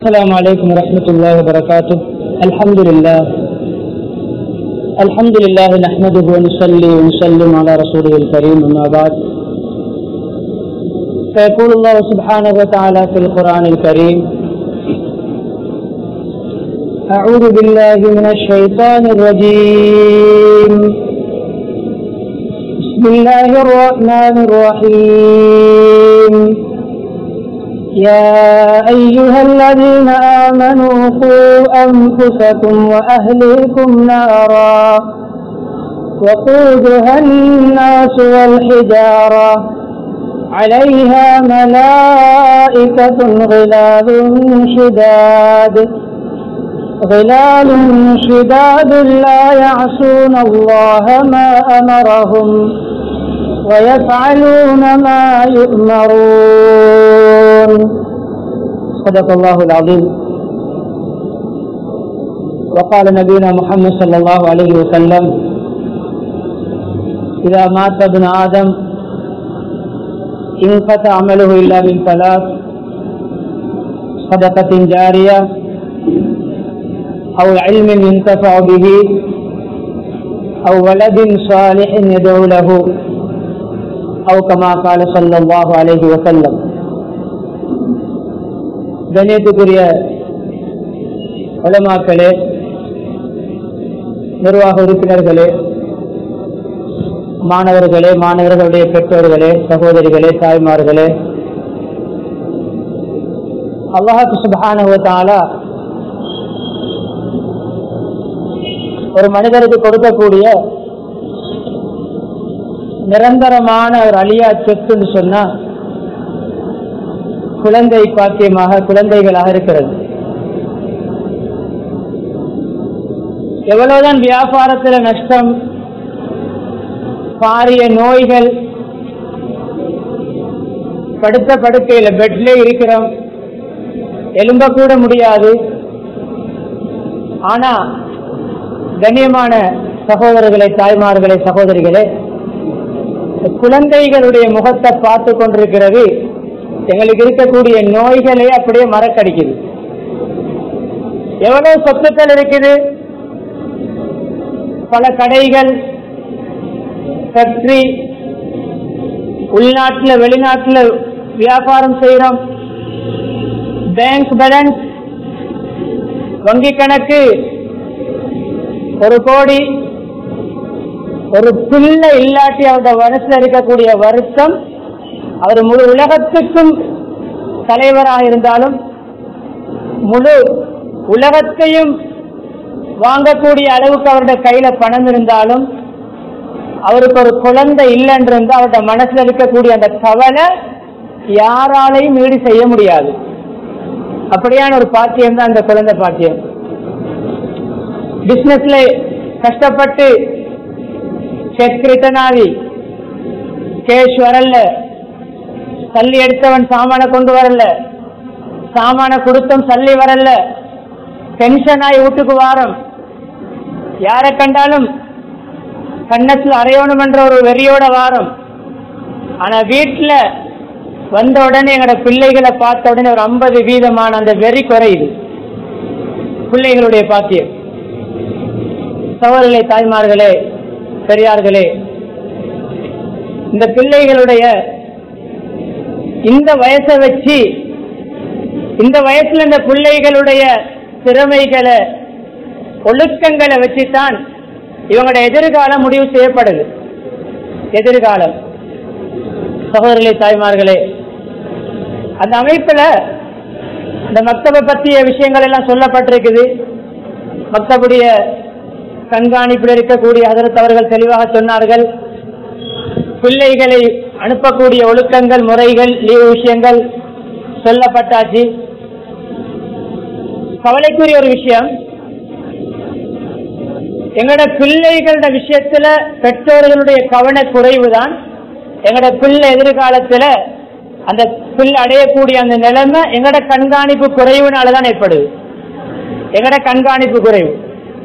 السلام عليكم ورحمة الله وبركاته الحمد لله الحمد لله نحمده ونصلي ونسلم على رسوله الكريم أما بعد فيقول الله سبحانه وتعالى في القرآن الكريم أعوذ بالله من الشيطان الرجيم بسم الله الرحمن الرحيم يا أيها الذين آمنوا قوا أنفسكم وأهليكم نارا وقودها الناس والحجارة عليها ملائكة غلاب شداد غلال شداد لا يعصون الله ما أمرهم ويفعلون ما يؤمرون صدق الله العظيم وقال نبينا محمد صلى الله عليه وسلم إذا مات ابن آدم انقطع عمله إلا من ثلاث صدقة جارية أو علم ينتفع به أو ولد صالح يدعو له أو كما قال صلى الله عليه وسلم கண்ணியத்துக்குரிய உலமாக்களே நிர்வாக உறுப்பினர்களே மாணவர்களே மாணவர்களுடைய பெற்றோர்களே சகோதரிகளே தாய்மார்களே அல்லாஹு சுபானுவத்தால ஒரு மனிதருக்கு கொடுக்கக்கூடிய நிரந்தரமான ஒரு அழியா சொத்துன்னு சொன்னா குழந்தை பாக்கியமாக குழந்தைகளாக இருக்கிறது எவ்வளவுதான் வியாபாரத்துல நஷ்டம் பாரிய நோய்கள் படுத்த படுக்கையில பெட்ல இருக்கிறோம் எலும்ப கூட முடியாது ஆனா கண்ணியமான சகோதரர்களை தாய்மார்களே சகோதரிகளே குழந்தைகளுடைய முகத்தை பார்த்து கொண்டிருக்கிறது எங்களுக்கு இருக்கக்கூடிய நோய்களே அப்படியே மறக்கடிக்குது எவ்வளவு சொத்துக்கள் இருக்குது பல கடைகள் ஃபேக்டரி உள்நாட்டில் வெளிநாட்டில் வியாபாரம் செய்யறோம் பேங்க் பேலன்ஸ் வங்கி கணக்கு ஒரு கோடி ஒரு பிள்ளை இல்லாட்டி அவருடைய மனசுல இருக்கக்கூடிய வருத்தம் அவர் முழு உலகத்துக்கும் தலைவராக இருந்தாலும் முழு உலகத்தையும் வாங்கக்கூடிய அளவுக்கு அவருடைய கையில பணம் இருந்தாலும் அவருக்கு ஒரு குழந்தை இல்லைன்னு இருந்தால் அவருடைய மனசுல இருக்கக்கூடிய அந்த கவலை யாராலையும் ஈடு செய்ய முடியாது அப்படியான ஒரு பாக்கியம் தான் அந்த குழந்தை பாக்கியம் பிசினஸ்ல கஷ்டப்பட்டு செக் ரிட்டர்ன் ஆகி கேஷ் வரல சல்லி எடுத்தவன் சாமான கொண்டு வரல சாமான கொடுத்தும் சல்லி வரல டென்ஷன் ஆகி வீட்டுக்கு வாரம் யாரை கண்டாலும் கண்ணத்தில் அறையணும் என்ற ஒரு வெறியோட வாரம் ஆனா வீட்டுல வந்த உடனே எங்களோட பிள்ளைகளை பார்த்த உடனே ஒரு ஐம்பது வீதமான அந்த வெறி குறையுது பிள்ளைகளுடைய பாக்கியம் சகோதரர்களே தாய்மார்களே பெரியார்களே இந்த பிள்ளைகளுடைய இந்த வயசை வச்சு இந்த வயசுல இந்த பிள்ளைகளுடைய திறமைகளை ஒழுக்கங்களை வச்சுதான் இவங்களோட எதிர்காலம் முடிவு செய்யப்படுது எதிர்காலம் சகோதரர்களே தாய்மார்களே அந்த அமைப்புல இந்த மக்தபை பற்றிய விஷயங்கள் எல்லாம் சொல்லப்பட்டிருக்குது மக்தபுடைய கண்காணிப்பில் இருக்கக்கூடிய அதற்கு அவர்கள் தெளிவாக சொன்னார்கள் பிள்ளைகளை அனுப்பக்கூடிய ஒழுக்கங்கள் முறைகள் லீவு விஷயங்கள் சொல்லப்பட்டாச்சு கவலைக்குரிய ஒரு விஷயம் எங்களோட பிள்ளைகளோட விஷயத்துல பெற்றோர்களுடைய கவன குறைவு தான் எங்களோட பிள்ளை எதிர்காலத்துல அந்த பிள்ளை அடையக்கூடிய அந்த நிலைமை எங்களோட கண்காணிப்பு குறைவுனாலதான் ஏற்படுது எங்களோட கண்காணிப்பு குறைவு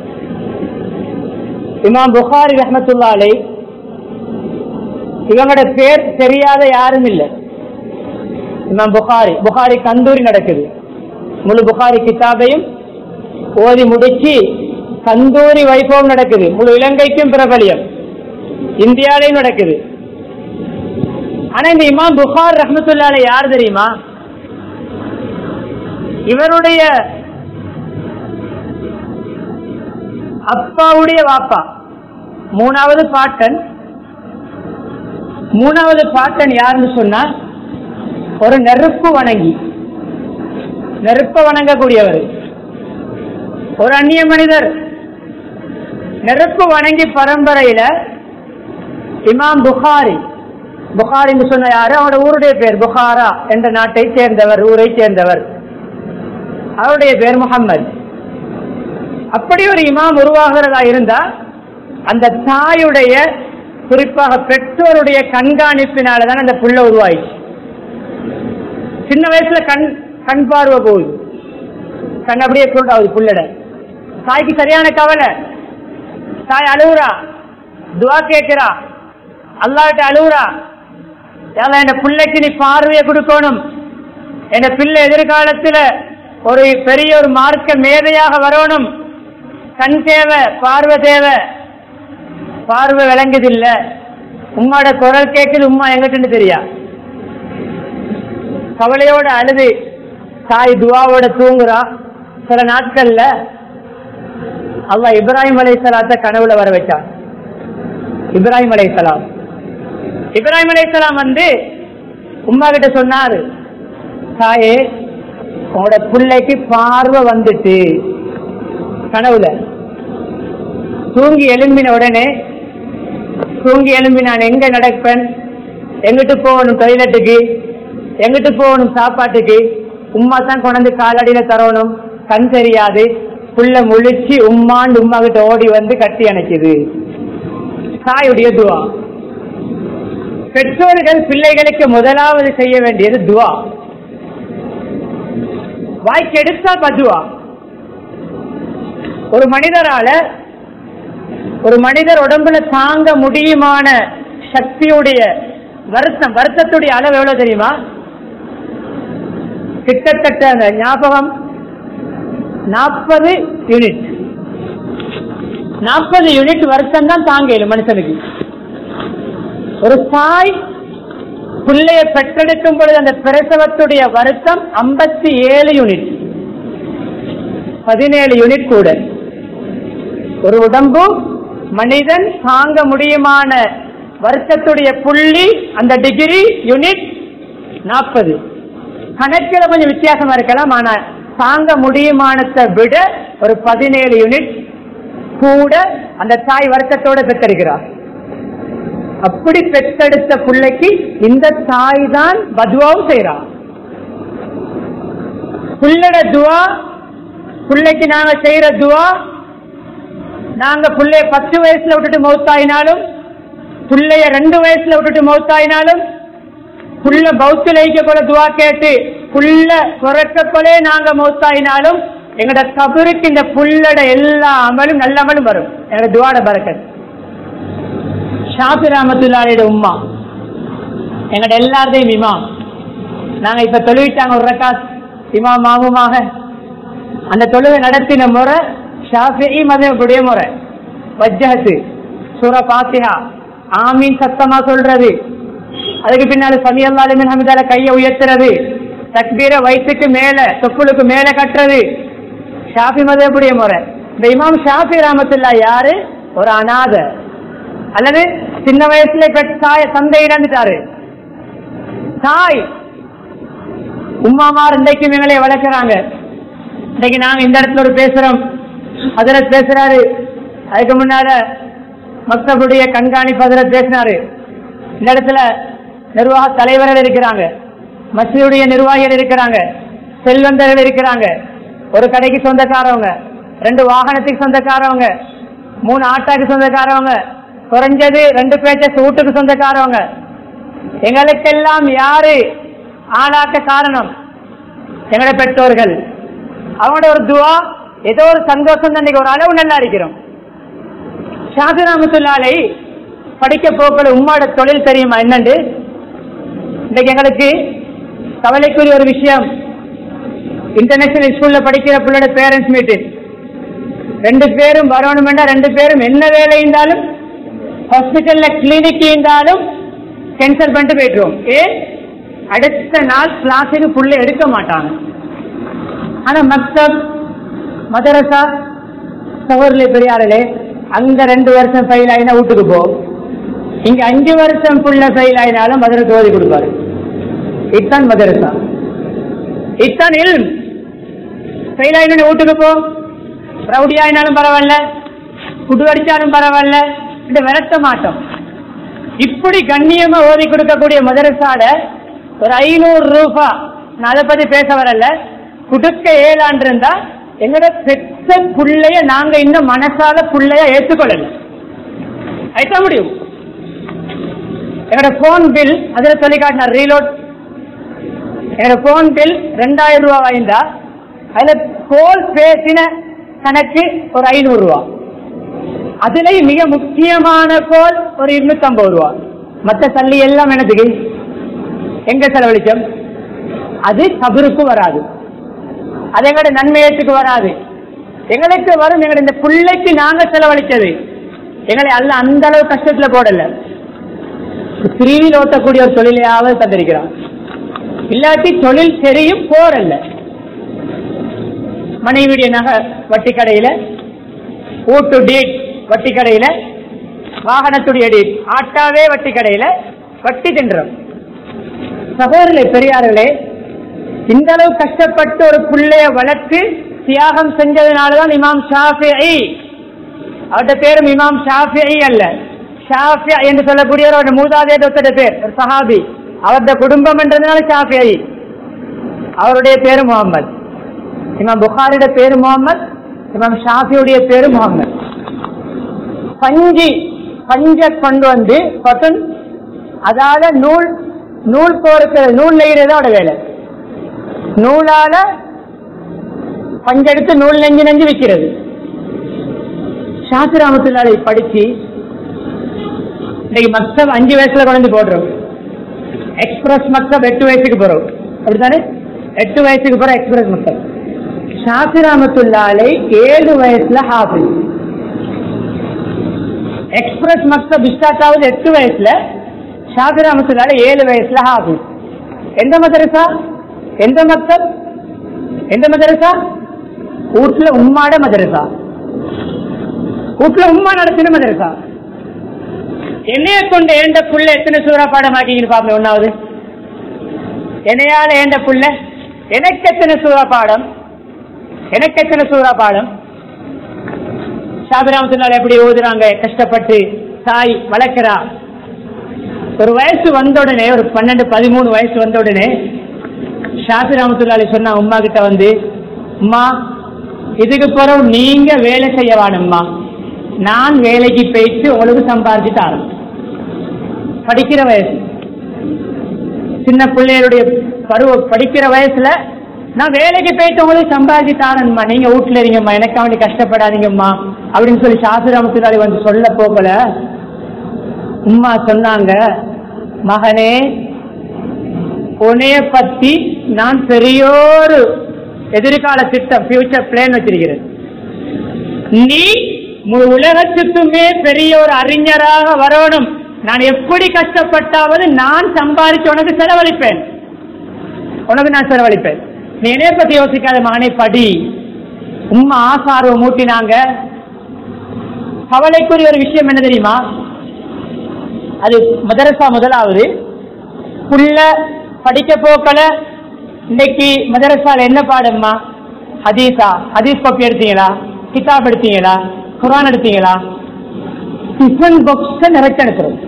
இமாம் புகாரி ரஹமத்துல்லா அலை இவங்களோட பேர் தெரியாத யாரும் இல்லை இமாம் புகாரி புகாரி கந்தூரி நடக்குது முழு புகாரி கிதாபையும் ஓதி முடிச்சு கந்தூரி வைபவம் நடக்குது முழு இலங்கைக்கும் பிரபலியம் இந்தியாலையும் நடக்குது ஆனா இந்த இமாம் புகார் ரஹமத்துல்லால யார் தெரியுமா இவருடைய அப்பாவுடைய வாப்பா மூணாவது பாட்டன் மூணாவது பாட்டன் யாருன்னு சொன்னா ஒரு நெருப்பு வணங்கி நெருப்ப வணங்கக்கூடியவர் ஒரு அந்நிய மனிதர் நெருப்பு வணங்கி பரம்பரையில இமாம் புகாரி புகாரி என்று சொன்ன யாரு அவருடைய ஊருடைய பேர் புகாரா என்ற நாட்டை சேர்ந்தவர் ஊரை சேர்ந்தவர் அவருடைய பேர் முகம்மது அப்படி ஒரு இமாம் உருவாகிறதா இருந்தா அந்த தாயுடைய குறிப்பாக பெற்றோருடைய கண்காணிப்பினாலதான் அந்த புள்ள உருவாயிடுச்சு சின்ன வயசுல கண் கண் பார்வை போகுது கண் அப்படியே குருடாகுது புள்ளட தாய்க்கு சரியான கவலை தாய் அழுகுறா துவா கேட்கிறா அல்லாட்ட அழுகுறா ஏன்னா என் பிள்ளைக்கு நீ பார்வையை கொடுக்கணும் என் பிள்ளை எதிர்காலத்துல ஒரு பெரிய ஒரு மார்க்க மேதையாக வரணும் கண் தேவை பார்வை தேவை பார்வை விளங்குதில்ல உம்மாட குரல் கேட்குது உம்மா எங்கிட்டு தெரியா கவலையோட அழுது தாய் துவாவோட தூங்குறா சில நாட்கள்ல அல்லா இப்ராஹிம் அலைசலாத்த கனவுல வர வச்சான் இப்ராஹிம் அலைசலாம் இப்ராஹிம் அலைசலாம் வந்து உமா கிட்ட சொன்னாரு தாயே உங்களோட பிள்ளைக்கு பார்வை வந்துட்டு கனவுல தூங்கி எழும்பின உடனே தூங்கி எழும்பி நான் எங்க நடப்பேன் எங்கிட்டு போகணும் டொய்லெட்டுக்கு எங்கிட்டு போகணும் சாப்பாட்டுக்கு உம்மா தான் கொண்டு காலடியில தரணும் கண் தெரியாது புள்ள முழிச்சு உம்மாண்டு உம்மா கிட்ட ஓடி வந்து கட்டி அணைக்குது தாயுடைய துவா பெற்றோர்கள் பிள்ளைகளுக்கு முதலாவது செய்ய வேண்டியது துவா வாய்க்கு எடுத்தா பதுவா ஒரு மனிதரால ஒரு மனிதர் உடம்புல தாங்க முடியுமான சக்தியுடைய வருத்தம் வருத்தத்துடைய அளவு எவ்வளவு தெரியுமா கிட்டத்தட்ட அந்த ஞாபகம் நாற்பது யூனிட் நாற்பது யூனிட் வருஷம் தான் தாங்க இயலும் மனுஷனுக்கு ஒரு தாய் பிள்ளைய பெற்றெடுக்கும் பொழுது அந்த பிரசவத்துடைய வருத்தம் ஐம்பத்தி ஏழு யூனிட் பதினேழு யூனிட் கூட ஒரு உடம்பு மனிதன் தாங்க முடியுமான வருஷத்துடைய புள்ளி அந்த டிகிரி யூனிட் நாற்பது கணக்கில் கொஞ்சம் வித்தியாசமா இருக்கலாம் ஆனா தாங்க முடியுமானத்தை விட ஒரு பதினேழு யூனிட் கூட அந்த தாய் வருத்தத்தோட பெற்றெடுக்கிறார் அப்படி பெற்றெடுத்த பிள்ளைக்கு இந்த தாய் தான் பதுவாவும் செய்யறார் புள்ளட துவா பிள்ளைக்கு நாங்க செய்யற துவா நாங்க பிள்ளைய பத்து வயசுல விட்டுட்டு மௌத்தாயினாலும் பிள்ளைய ரெண்டு வயசுல விட்டுட்டு மௌத்தாயினாலும் புள்ள பௌத்தில கூட துவா கேட்டு புள்ள பிறக்கக்கொலே நாங்க மௌத்தாயினாலும் எங்கட கபருக்கு இந்த புள்ளட எல்லா அமலும் நல்ல அமலும் வரும் எங்க துவாட பறக்கத் ஷாஃபி ரஹமத்துல்லாவோட உம்மா எங்கட எல்லாத்தையும் இமாம் நாங்க இப்ப தொழுவிட்டாங்க ஒரு ரக்காத் இமாம் மாமுமாக அந்த தொழுகை நடத்தின முறை ஷாஃபி மதமுடைய முறை வஜ்ஜஹத்து சூர பாத்திஹா ஆமீன் சத்தமா சொல்றது அதுக்கு பின்னால சமி அல்லாலுமின் ஹமிதால கையை உயர்த்துறது தக்பீர வயிற்றுக்கு மேல தொப்புளுக்கு மேல கட்டுறது ஷாஃபி மதமுடைய முறை இந்த இமாம் ஷாஃபி ராமத்துல்லா யாரு ஒரு அநாத அல்லது சின்ன வயசுல பெற்ற தாய தந்தை இழந்துட்டாரு தாய் உமாமார் இன்றைக்கும் எங்களை வளர்க்கிறாங்க இன்னைக்கு நாங்க இந்த இடத்துல ஒரு பேசுறோம் அதுல பேசுறாரு அதுக்கு முன்னால மக்தபுடைய கண்காணிப்பு அதுல பேசினாரு இந்த இடத்துல நிர்வாக தலைவர்கள் இருக்கிறாங்க மசியுடைய நிர்வாகிகள் இருக்கிறாங்க செல்வந்தர்கள் இருக்கிறாங்க ஒரு கடைக்கு சொந்தக்காரவங்க ரெண்டு வாகனத்துக்கு சொந்தக்காரவங்க மூணு ஆட்டாக்கு சொந்தக்காரவங்க குறைஞ்சது ரெண்டு பேச்ச வீட்டுக்கு சொந்தக்காரவங்க எங்களுக்கெல்லாம் யாரு ஆளாக்க காரணம் எங்களோட பெற்றோர்கள் அவங்களோட ஒரு துவா ஏதோ ஒரு சந்தோஷம் தான் இன்னைக்கு ஒரு அளவு நல்லா இருக்கிறோம் ஷாதிராமத்துல்லாலை படிக்க போக்கள் உம்மாட தொழில் தெரியுமா என்னண்டு இன்னைக்கு எங்களுக்கு கவலைக்குரிய ஒரு விஷயம் இன்டர்நேஷனல் ஸ்கூல்ல படிக்கிற பிள்ளையோட பேரண்ட்ஸ் மீட்டிங் ரெண்டு பேரும் வரணுமெண்டா ரெண்டு பேரும் என்ன வேலை இருந்தாலும் ஹாஸ்பிட்டல்ல கிளினிக் இருந்தாலும் கேன்சல் பண்ணிட்டு போயிட்டுருவோம் ஏன் அடுத்த நாள் கிளாஸுக்கு புள்ள எடுக்க மாட்டாங்க ஆனா மக்தப் மதரசா சகோதரர்களே பெரியார்களே அங்க ரெண்டு வருஷம் ஃபெயில் ஆயினா வீட்டுக்கு போ இங்க அஞ்சு வருஷம் புள்ள ஃபெயில் ஆயினாலும் மதரசா ஓதி கொடுப்பாரு இத்தான் மதரசா இத்தான் இல் ஃபெயில் ஆயினா வீட்டுக்கு போ ரவுடி ஆயினாலும் பரவாயில்ல குடு அடிச்சாலும் பரவாயில்ல இந்த விரட்ட மாட்டோம் இப்படி கண்ணியமா ஓதி கொடுக்கக்கூடிய மதரசால ஒரு ஐநூறு ரூபாய் நான் அதை பத்தி பேச வரல குடுக்க ஏழாண்டு இருந்தா எங்களோட பெற்ற புள்ளைய நாங்க இன்னும் மனசால புள்ளைய ஏற்றுக்கொள்ளல ஐட்ட முடியும் எங்களோட போன் பில் அதுல சொல்லி காட்டினார் ரீலோட் என்னோட போன் பில் ரெண்டாயிரம் ரூபாய் வாய்ந்தா அதுல கோல் பேசின கணக்கு ஒரு ஐநூறு ரூபா அதுலயும் மிக முக்கியமான கோல் ஒரு இருநூத்தி ஐம்பது ரூபா மத்த தள்ளி எல்லாம் என்னதுக்கு எங்க செலவழிச்சோம் அது கபருக்கு வராது அது எங்களோட நன்மையத்துக்கு வராது எங்களுக்கு வரும் எங்களுடைய இந்த பிள்ளைக்கு நாங்க செலவழிச்சது எங்களை அல்ல அந்த அளவு கஷ்டத்துல போடல பிரிவில் ஓட்டக்கூடிய ஒரு தொழிலையாவது தந்திருக்கிறான் இல்லாட்டி தொழில் தெரியும் போறல்ல மனைவியுடைய நகை வட்டி கடையில ஊட்டு டீட் வட்டி கடையில வாகனத்துடைய டீட் ஆட்டாவே வட்டி கடையில வட்டி தின்றோம் சகோதரர்களே பெரியார்களே இந்த அளவு கஷ்டப்பட்டு ஒரு பிள்ளைய வளர்த்து தியாகம் செஞ்சதுனாலதான் இமாம் ஷாஃபி அவருடைய பேரும் இமாம் ஷாஃபி அல்ல ஷாஃபி என்று சொல்லக்கூடிய ஒரு மூதாதைய தொத்தட பேர் ஒரு சஹாபி அவருடைய குடும்பம் என்றதுனால ஷாஃபி அவருடைய பேரு முகமது இமாம் புகாரிയുടെ பேரு முகமது இமாம் ஷாஃபியுடைய பேரு முகமது பஞ்சி பஞ்ச கொண்டு வந்து கொட்டன் அதால நூல் நூல் கோர்க்கிறது நூல் நெய்யறதோட வேலை நூலால பஞ்செடுத்து நூல் நெஞ்சு நெஞ்சு விற்கிறது சாஸ்திராமத்தினால படிச்சு இன்னைக்கு மக்தம் அஞ்சு வயசுல கொண்டு போடுறோம் எக்ஸ்பிரஸ் மக்தம் எட்டு வயசுக்கு போறோம் அப்படித்தானே எட்டு வயசுக்கு போற எக்ஸ்பிரஸ் மக்தம் ஷாசிராமத்துல்லாலை ஏழு வயசுல ஹாஃபிஸ் எக்ஸ்பிரஸ் மக்தப் ஸ்டார்ட் ஆகுது எட்டு வயசுல ஷாசிராமத்துல்லாலை ஏழு வயசுல ஹாஃபிஸ் எந்த மதரசா எந்த மக்தப் எந்த மதரசா வீட்டுல உம்மாட மதரசா வீட்டுல உம்மா நடத்தின மதரசா என்னைய கொண்டு ஏண்ட புள்ள எத்தனை சூறா பாடம் ஆக்கிங்கன்னு பாப்பேன் ஒன்னாவது என்னையால ஏண்ட புள்ள எனக்கு எத்தனை சூறா பாடம் எனக்கு எத்தனை சூறா பாடம் சாபிராமத்தினால எப்படி ஓதுறாங்க கஷ்டப்பட்டு தாய் வளர்க்கிறா ஒரு வயசு வந்த உடனே ஒரு பன்னெண்டு பதிமூணு வயசு வந்த உடனே ஷாஃபி ராமத்துல்லாலி சொன்னா உமா கிட்ட வந்து உமா இதுக்கு பிறகு நீங்க வேலை செய்ய வேணும்மா நான் வேலைக்கு போயிட்டு உங்களுக்கு சம்பாதிச்சு தரேன் படிக்கிற வயசு சின்ன பிள்ளைகளுடைய பருவ படிக்கிற வயசுல நான் வேலைக்கு போயிட்டு உங்களுக்கு சம்பாதிச்சு தாரேன்மா நீங்க வீட்டுல இருங்கம்மா எனக்கா வேண்டி கஷ்டப்படாதீங்கம்மா அப்படின்னு சொல்லி ஷாஃபி ராமத்துல்லாலி வந்து சொல்ல போகல உம்மா சொன்னாங்க மகனே உன்னைய பத்தி நான் பெரியோரு எதிர்கால திட்டம் ஃபியூச்சர் பிளான் வச்சிருக்கிறேன் நீ முழு உலகத்துக்குமே பெரிய ஒரு அறிஞராக வரணும் நான் எப்படி கஷ்டப்பட்டாவது நான் சம்பாதிச்சு உனக்கு செலவழிப்பேன் உனக்கு நான் செலவழிப்பேன் நீ என்னைய பத்தி யோசிக்காத மகனை படி உம்மா ஆசார்வம் மூட்டினாங்க கவலைக்குரிய ஒரு விஷயம் என்ன தெரியுமா அது மதரசா முதலாவது புள்ள படிக்க போக்கல இன்னைக்கு மதரசால என்ன பாடம்மா ஹதீஸா ஹதீஸ் காப்பி எடுத்தீங்களா கிதாப் எடுத்தீங்களா குரான் எடுத்தீங்களா டிஃபன் பாக்ஸ் நிறைச்சு அனுப்புறோம்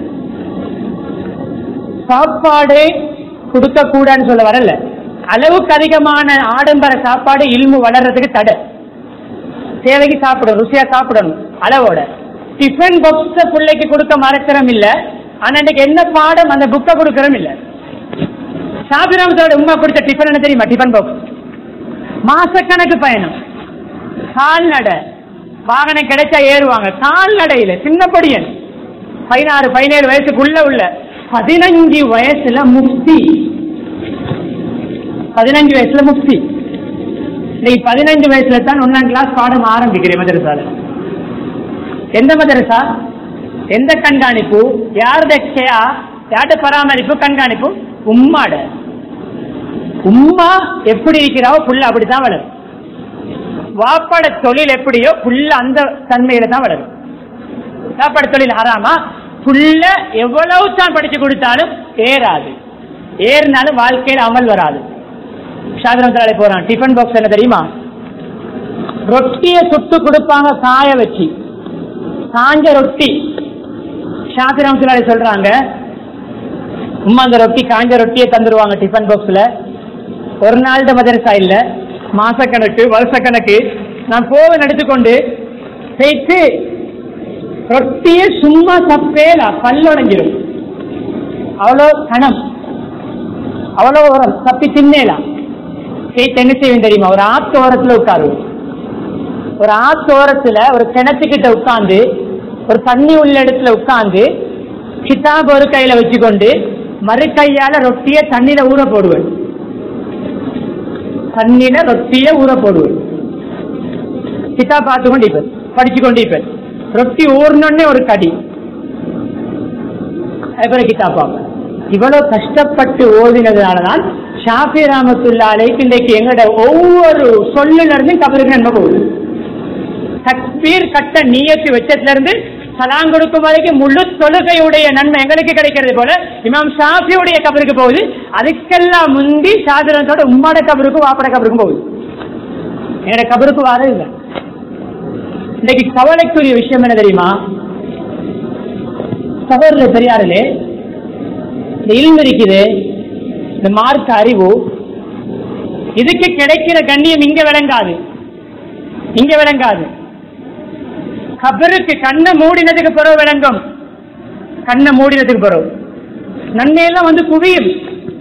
சாப்பாடு கொடுக்க கூடாதுன்னு சொல்ல வரல அளவுக்கு அதிகமான ஆடம்பர சாப்பாடு இல்மு வளர்றதுக்கு தடை தேவைக்கு சாப்பிடணும் ருசியா சாப்பிடணும் அளவோட டிஃபன் பாக்ஸ பிள்ளைக்கு கொடுக்க மறக்கிறோம் இல்ல ஆனா இன்னைக்கு என்ன பாடம் அந்த புக்கை கொடுக்கறோம் இல்ல சாபிராமத்தோட உமா கொடுத்த டிஃபன் என்ன தெரியுமா டிஃபன் பாக்ஸ் மாசக்கணக்கு பயணம் கால்நடை வாகனம் கிடைச்சா ஏறுவாங்க கால்நடையில சின்ன படியன் பதினாறு பதினேழு வயசுக்குள்ள உள்ள பதினஞ்சு வயசுல முக்தி பதினஞ்சு வயசுல முக்தி இன்னைக்கு பதினஞ்சு வயசுல தான் ஒன்னாம் கிளாஸ் பாடம் ஆரம்பிக்கிறேன் மதரசால எந்த மதரசா எந்த கண்காணிப்பு யாருடைய கேயா யார்ட பராமரிப்பு கண்காணிப்பு உம்மாட உம்மா எப்படி இருக்கிறாவோ புள்ள அப்படித்தான் வளரும் வாப்பாட தொழில் எப்படியோ புள்ள அந்த தன்மையில தான் வளரும் சாப்பாடு தொழில் ஹராமா புள்ள எவ்வளவு தான் படிச்சு கொடுத்தாலும் ஏறாது ஏறினாலும் வாழ்க்கையில் அமல் வராது சாதனத்தாலே போறான் டிஃபன் பாக்ஸ் என்ன தெரியுமா ரொட்டியை சுட்டு கொடுப்பாங்க காய வச்சு காஞ்ச ரொட்டி சாத்திரம்லாலே சொல்றாங்க உம்மா அந்த ரொட்டி காஞ்ச ரொட்டியை தந்துருவாங்க டிஃபன் பாக்ஸ்ல ஒரு நாள் மதரசா இல்ல மாசக்கணக்கு வருஷக்கணக்கு நான் போவன் எடுத்துக்கொண்டு சேர்த்து ரொட்டியை சும்மா சப்பேலா பல்லொடைஞ்சிரும் அவ்வளோ கணம் அவ்வளோ உரம் தப்பி தின்னேலாம் சேர்த்து என்ன செய்வேன் தெரியுமா ஒரு ஆத்து ஓரத்துல உட்காருவோம் ஒரு ஆத்து ஓரத்துல ஒரு கிணத்துக்கிட்ட உட்கார்ந்து ஒரு தண்ணி உள்ள இடத்துல உட்கார்ந்து கிதாப் ஒரு கையில வச்சுக்கொண்டு மறு கையால ரொட்டிய தண்ணியில ஊற போடுவேன் தண்ணியில ரொட்டிய ஊற போடுவேன் கிதாப் பார்த்து கொண்டு இப்ப படிச்சு கொண்டு இப்ப ரொட்டி ஊறினோடனே ஒரு கடி அதுபோல கிதாப் பார்ப்பேன் இவ்வளவு கஷ்டப்பட்டு ஓதினதுனாலதான் ஷாஃபி ராமத்துல்லாலைக்கு இன்றைக்கு எங்களோட ஒவ்வொரு சொல்லுல இருந்து கபருக்கு நன்மை போகுது தக்பீர் கட்ட நீயத்து வச்சதுல இருந்து சலாம் கொடுக்கும் வரைக்கும் முழு தொழுகையுடைய நன்மை எங்களுக்கு கிடைக்கிறது போல இமாம் ஷாஃபியுடைய கபருக்கு போகுது அதுக்கெல்லாம் முந்தி சாதிரத்தோட உம்மாட கபருக்கும் வாப்பட கபருக்கும் போகுது என்னோட கபருக்கு வாரம் இல்லை இன்னைக்கு கவலைக்குரிய விஷயம் என்ன தெரியுமா சகோதர பெரியாரிலே இந்த இல்மு இருக்குது இந்த மார்க்க அறிவு இதுக்கு கிடைக்கிற கண்ணியம் இங்க விளங்காது இங்க விளங்காது கபருக்கு கண்ணை மூடினதுக்கு பிறகு விளங்கும் கண்ணை மூடினதுக்கு பிறகு நன்மையெல்லாம் வந்து குவியும்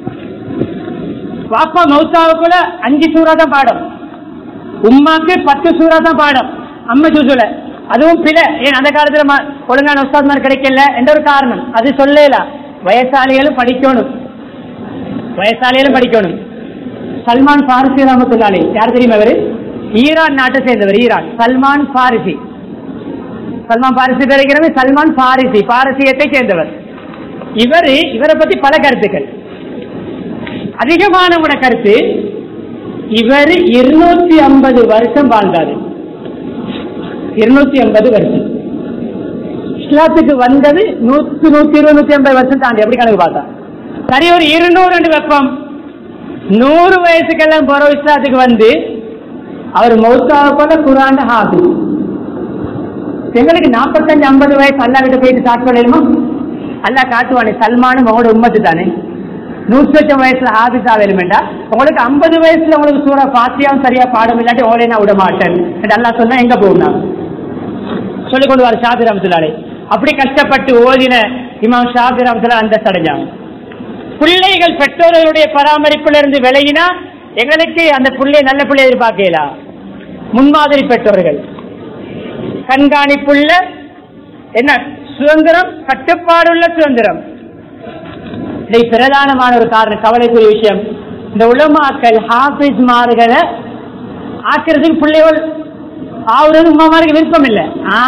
வாப்பா மௌத்தாவுக்குள்ள அஞ்சு சூறா தான் பாடம் உம்மாக்கு பத்து சூறா தான் பாடம் அம்மா ஜூசுல அதுவும் பிழை ஏன் அந்த காலத்துல ம- ஒழுங்கான உஸ்தாத்மார் கிடைக்கல என்ற ஒரு காரணம் அது சொல்லலாம் வயசாளிகளும் படிக்கணும் வயசாளிகளும் படிக்கணும் சல்மான் பாரிசி ரஹமத்துல்லாலி யார் தெரியுமா இவரு ஈரான் நாட்டை சேர்ந்தவர் Iran Salman Parisi Salman Parisi தெரிகிறது சல்மான் பாரிசி பாரசீகத்தை சேர்ந்தவர் இவரு இவரை பத்தி பல கருத்துக்கள் அதிகமானவன கருத்து இவர் இருநூத்தி ஐம்பது வருஷம் வாழ்ந்தாரு இருநூத்தி ஐம்பது வருஷம் இஸ்லாத்துக்கு வந்தது நூத்தி நூத்தி இருபது நூத்தி ஐம்பது வருஷம் தாண்டி எப்படி கணக்கு பார்த்தா சரி ஒரு இருநூறு ரெண்டு வெப்பம் நூறு வயசுக்கெல்லாம் போற இஸ்லாத்துக்கு வந்து அவர் மௌத்தாக போல குரான் ஹாபி எங்களுக்கு நாற்பத்தஞ்சு ஐம்பது வயசு அல்லா கிட்ட போயிட்டு சாப்பிட வேணுமா அல்லா காட்டுவானே சல்மானும் உங்களோட உம்மத்து தானே நூற்றி லட்சம் வயசுல ஹாபிஸ் ஆகணுமெண்டா உங்களுக்கு ஐம்பது வயசுல உங்களுக்கு சூற பாத்தியாவும் சரியா பாடம் இல்லாட்டி உங்களே நான் விட மாட்டேன் என்று அல்லா சொன்னா எங்க போகணும் சொல்லிக் கொண்டு வர ஷாபி ரமத்துலாலே அப்படி கஷ்டப்பட்டு ஓதின இமாம் ஷாபி ரமத்துலா அந்த அடைஞ்சாங்க பிள்ளைகள் பெற்றோர்களுடைய பராமரிப்புல இருந்து விலகினா எங்களுக்கு அந்த பிள்ளை நல்ல பிள்ளை எதிர்பார்க்கலாம் முன்மாதிரி பெற்றோர்கள் கண்காணிப்புள்ள என்ன சுதந்திரம் கட்டுப்பாடுள்ள சுதந்திரம் இதை பிரதானமான ஒரு காரணம் கவலைக்குரிய விஷயம் இந்த உலமாக்கள் ஹாபிஸ் மார்களை ஆக்கிறதுக்கு பிள்ளைகள் ஆகுறது உமாமாருக்கு விருப்பம் இல்லை ஆ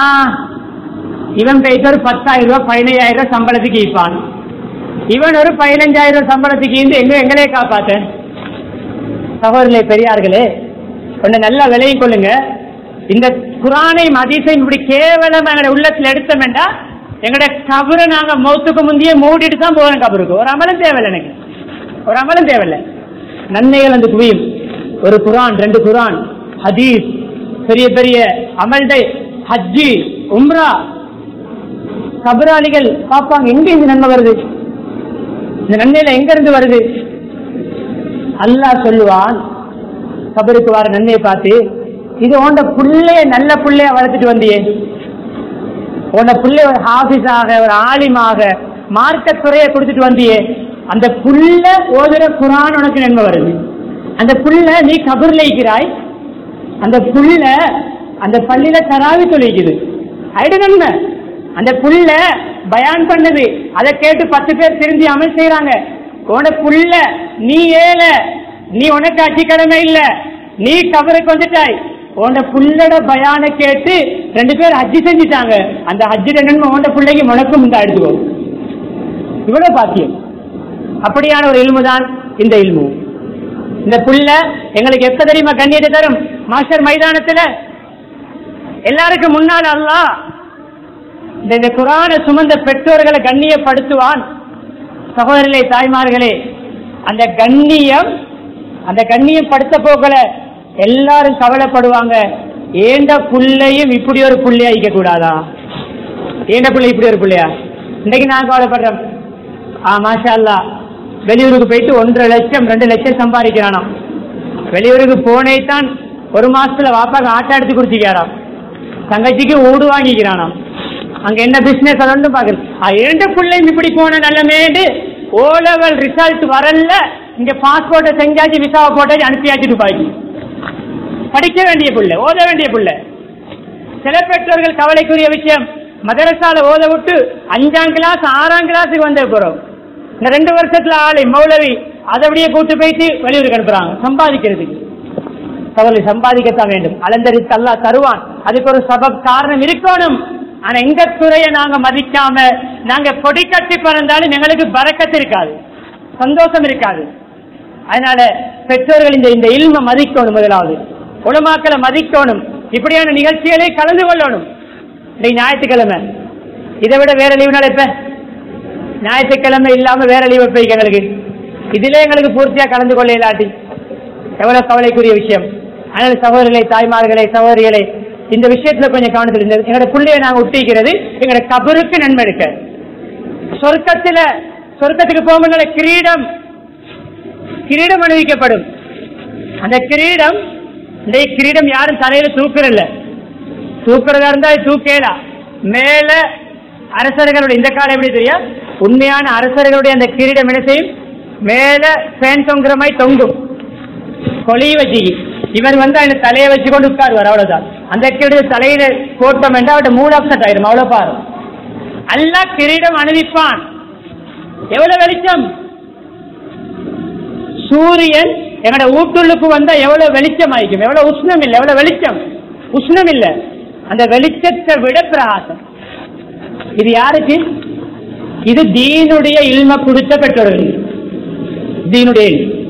இவன் பேச ஒரு பத்தாயிரம் ரூபாய் பதினையாயிரம் ரூபாய் சம்பளத்துக்கு ஈப்பான் இவன் ஒரு பதினஞ்சாயிரம் ரூபாய் சம்பளத்துக்கு இருந்து எங்க எங்களே காப்பாத்த சகோதரர்களே பெரியார்களே கொஞ்சம் நல்லா விலையும் கொள்ளுங்க இந்த குரானை மதிசையும் இப்படி கேவலம் எங்களுடைய உள்ளத்துல எடுத்தோம்டா எங்களுடைய கபரை நாங்க மௌத்துக்கு முந்தைய மூடிட்டு தான் போறோம் கபருக்கு ஒரு அமலம் தேவையில்லை எனக்கு ஒரு அமலம் தேவையில்லை நன்மைகள் வந்து குவியும் ஒரு குரான் ரெண்டு குரான் ஹதீஸ் பெரிய பெரிய அமல்டை ஹஜ்ஜி உம்ரா கபராளிகள் பார்ப்பாங்க எங்க இந்த நன்மை வருது இந்த நன்மையில எங்க இருந்து வருது அல்லாஹ் சொல்லுவான் கபருக்கு வர நன்மையை பார்த்து இது உண்ட புள்ளைய நல்ல புள்ளைய வளர்த்துட்டு வந்தியே உன்னை பிள்ளை ஒரு ஹாபிஸாக ஒரு ஆலிமாக மார்க்க துறையை கொடுத்துட்டு வந்தியே அந்த புள்ள ஓதுற குரான் உனக்கு நன்மை வருது அந்த புள்ள நீ கபர்ல இருக்கிறாய் அந்த புள்ள அந்த பள்ளியில தராவி தொழிக்குது ஐடு நன்மை அந்த புள்ள பயான் பண்ணது அதை கேட்டு பத்து பேர் திரும்பி அமல் செய்யறாங்க உன புள்ள நீ ஏல நீ உனக்கு அச்சி கடமை இல்ல நீ கபருக்கு வந்துட்டாய் உன்ட புள்ளட பயான கேட்டு ரெண்டு பேர் ஹஜ்ஜி செஞ்சுட்டாங்க அந்த ஹஜ்ஜி நன்மை உன்ட பிள்ளைக்கு முழக்கம் இந்த எடுத்துக்கோ இவ்வளவு பாக்கியம் அப்படியான ஒரு இல்மு தான் இந்த இல்மு இந்த புள்ள எங்களுக்கு எப்ப தெரியுமா கண்ணியத்தை தரும் மாஸ்டர் மைதானத்துல எல்லாருக்கும் முன்னால் அல்லாஹ் இந்த இந்த குரான சுமந்த பெற்றோர்களை கண்ணியப்படுத்துவான் சகோதரர்களே தாய்மார்களே அந்த கண்ணியம் அந்த கண்ணியம் படுத்த போகல எல்லாரும் கவலைப்படுவாங்க ஏண்ட புள்ளையும் இப்படி ஒரு புள்ளையா இருக்க கூடாதா ஏண்ட புள்ளை இப்படி ஒரு புள்ளையா இன்னைக்கு நான் கவலைப்படுறேன் ஆ மாஷா அல்லா வெளியூருக்கு போயிட்டு ஒன்றரை லட்சம் ரெண்டு லட்சம் சம்பாதிக்கிறானாம் வெளியூருக்கு போனே தான் ஒரு மாசத்துல வாப்பாக்கு ஆட்டா எடுத்து கொடுத்துக்கிறாராம் தங்கச்சிக்கு ஊடு வாங்கிக்கிறானாம் அங்க என்ன பிசினஸ் அதொன்றும் பாக்குறது இரண்டு பிள்ளையும் இப்படி போன நல்லமேடு ஓ லெவல் ரிசல்ட் வரல இங்க பாஸ்போர்ட்டை செஞ்சாச்சு விசாவை போட்டாச்சு அனுப்பியாச்சு துபாய்க்கு படிக்க வேண்டிய புள்ள ஓத வேண்டிய புள்ள சில பெற்றோர்கள் கவலைக்குரிய விஷயம் மதரசால ஓத விட்டு அஞ்சாம் கிளாஸ் ஆறாம் கிளாஸுக்கு வந்த போறோம் இந்த ரெண்டு வருஷத்துல ஆளை மௌலவி அதை அப்படியே கூட்டு போயிட்டு வெளியூருக்கு அனுப்புறாங்க சம்பாதிக்கிறதுக்கு சவலை சம்பாதிக்கத்தான் வேண்டும் அலந்தரித்து அல்லா தருவான் அதுக்கு ஒரு சபப் காரணம் இருக்கணும் ஆனா எங்க துறையை நாங்க மதிக்காம நாங்க பொடி கட்டி பிறந்தாலும் எங்களுக்கு பறக்கத்து இருக்காது சந்தோஷம் இருக்காது அதனால பெற்றோர்கள் இந்த இந்த இல்ம மதிக்கணும் முதலாவது உலமாக்களை மதிக்கணும் இப்படியான நிகழ்ச்சிகளை கலந்து கொள்ளணும் இன்னைக்கு ஞாயிற்றுக்கிழமை இதை விட வேற லீவு நாள் இப்ப ஞாயிற்றுக்கிழமை இல்லாம வேற லீவு வைப்பீங்க எங்களுக்கு இதுல எங்களுக்கு பூர்த்தியா கலந்து கொள்ள இல்லாட்டி எவ்வளவு கவலைக்குரிய விஷயம் அதனால சகோதரர்களை தாய்மார்களே சகோதரிகளை இந்த விஷயத்துல கொஞ்சம் கவனத்தில் இருந்தது எங்களோட பிள்ளைய நாங்க ஒட்டிக்கிறது எங்களோட கபருக்கு நன்மை எடுக்க சொர்க்கத்துல சொர்க்கத்துக்கு போகும்போது கிரீடம் கிரீடம் அணிவிக்கப்படும் அந்த கிரீடம் இந்த கிரீடம் யாரும் தலையில தூக்குறதில்ல தூக்குறதா இருந்தா அது தூக்கேலாம் மேல அரசர்களுடைய இந்த காலம் எப்படி தெரியும் உண்மையான அரசர்களுடைய அந்த கிரீடம் என்ன செய்யும் மேல பேன் தொங்குற மாதிரி தொங்கும் கொலையை வச்சு இவர் வந்து அந்த தலையை வச்சு கொண்டு உட்காருவார் அவ்வளவுதான் அந்த கிரீடம் தலையில போட்டோம் என்றால் அவட்ட மூட் அப்செட் ஆயிரும் அவ்வளவு பாரு அல்லா கிரீடம் அணிவிப்பான் எவ்வளவு வெளிச்சம் சூரியன் எங்கட வீட்டுள்ளுக்கு வந்தா எவ்வளவு வெளிச்சம் ஆயிக்கும் எவ்வளவு உஷ்ணம் இல்லை எவ்வளவு வெளிச்சம் உஷ்ணம் இல்ல அந்த வெளிச்சத்தை விட பிரகாசம் இது யாருக்கு இது தீனுடைய இல்ம கொடுத்த பெற்றோர்கள் தீனுடைய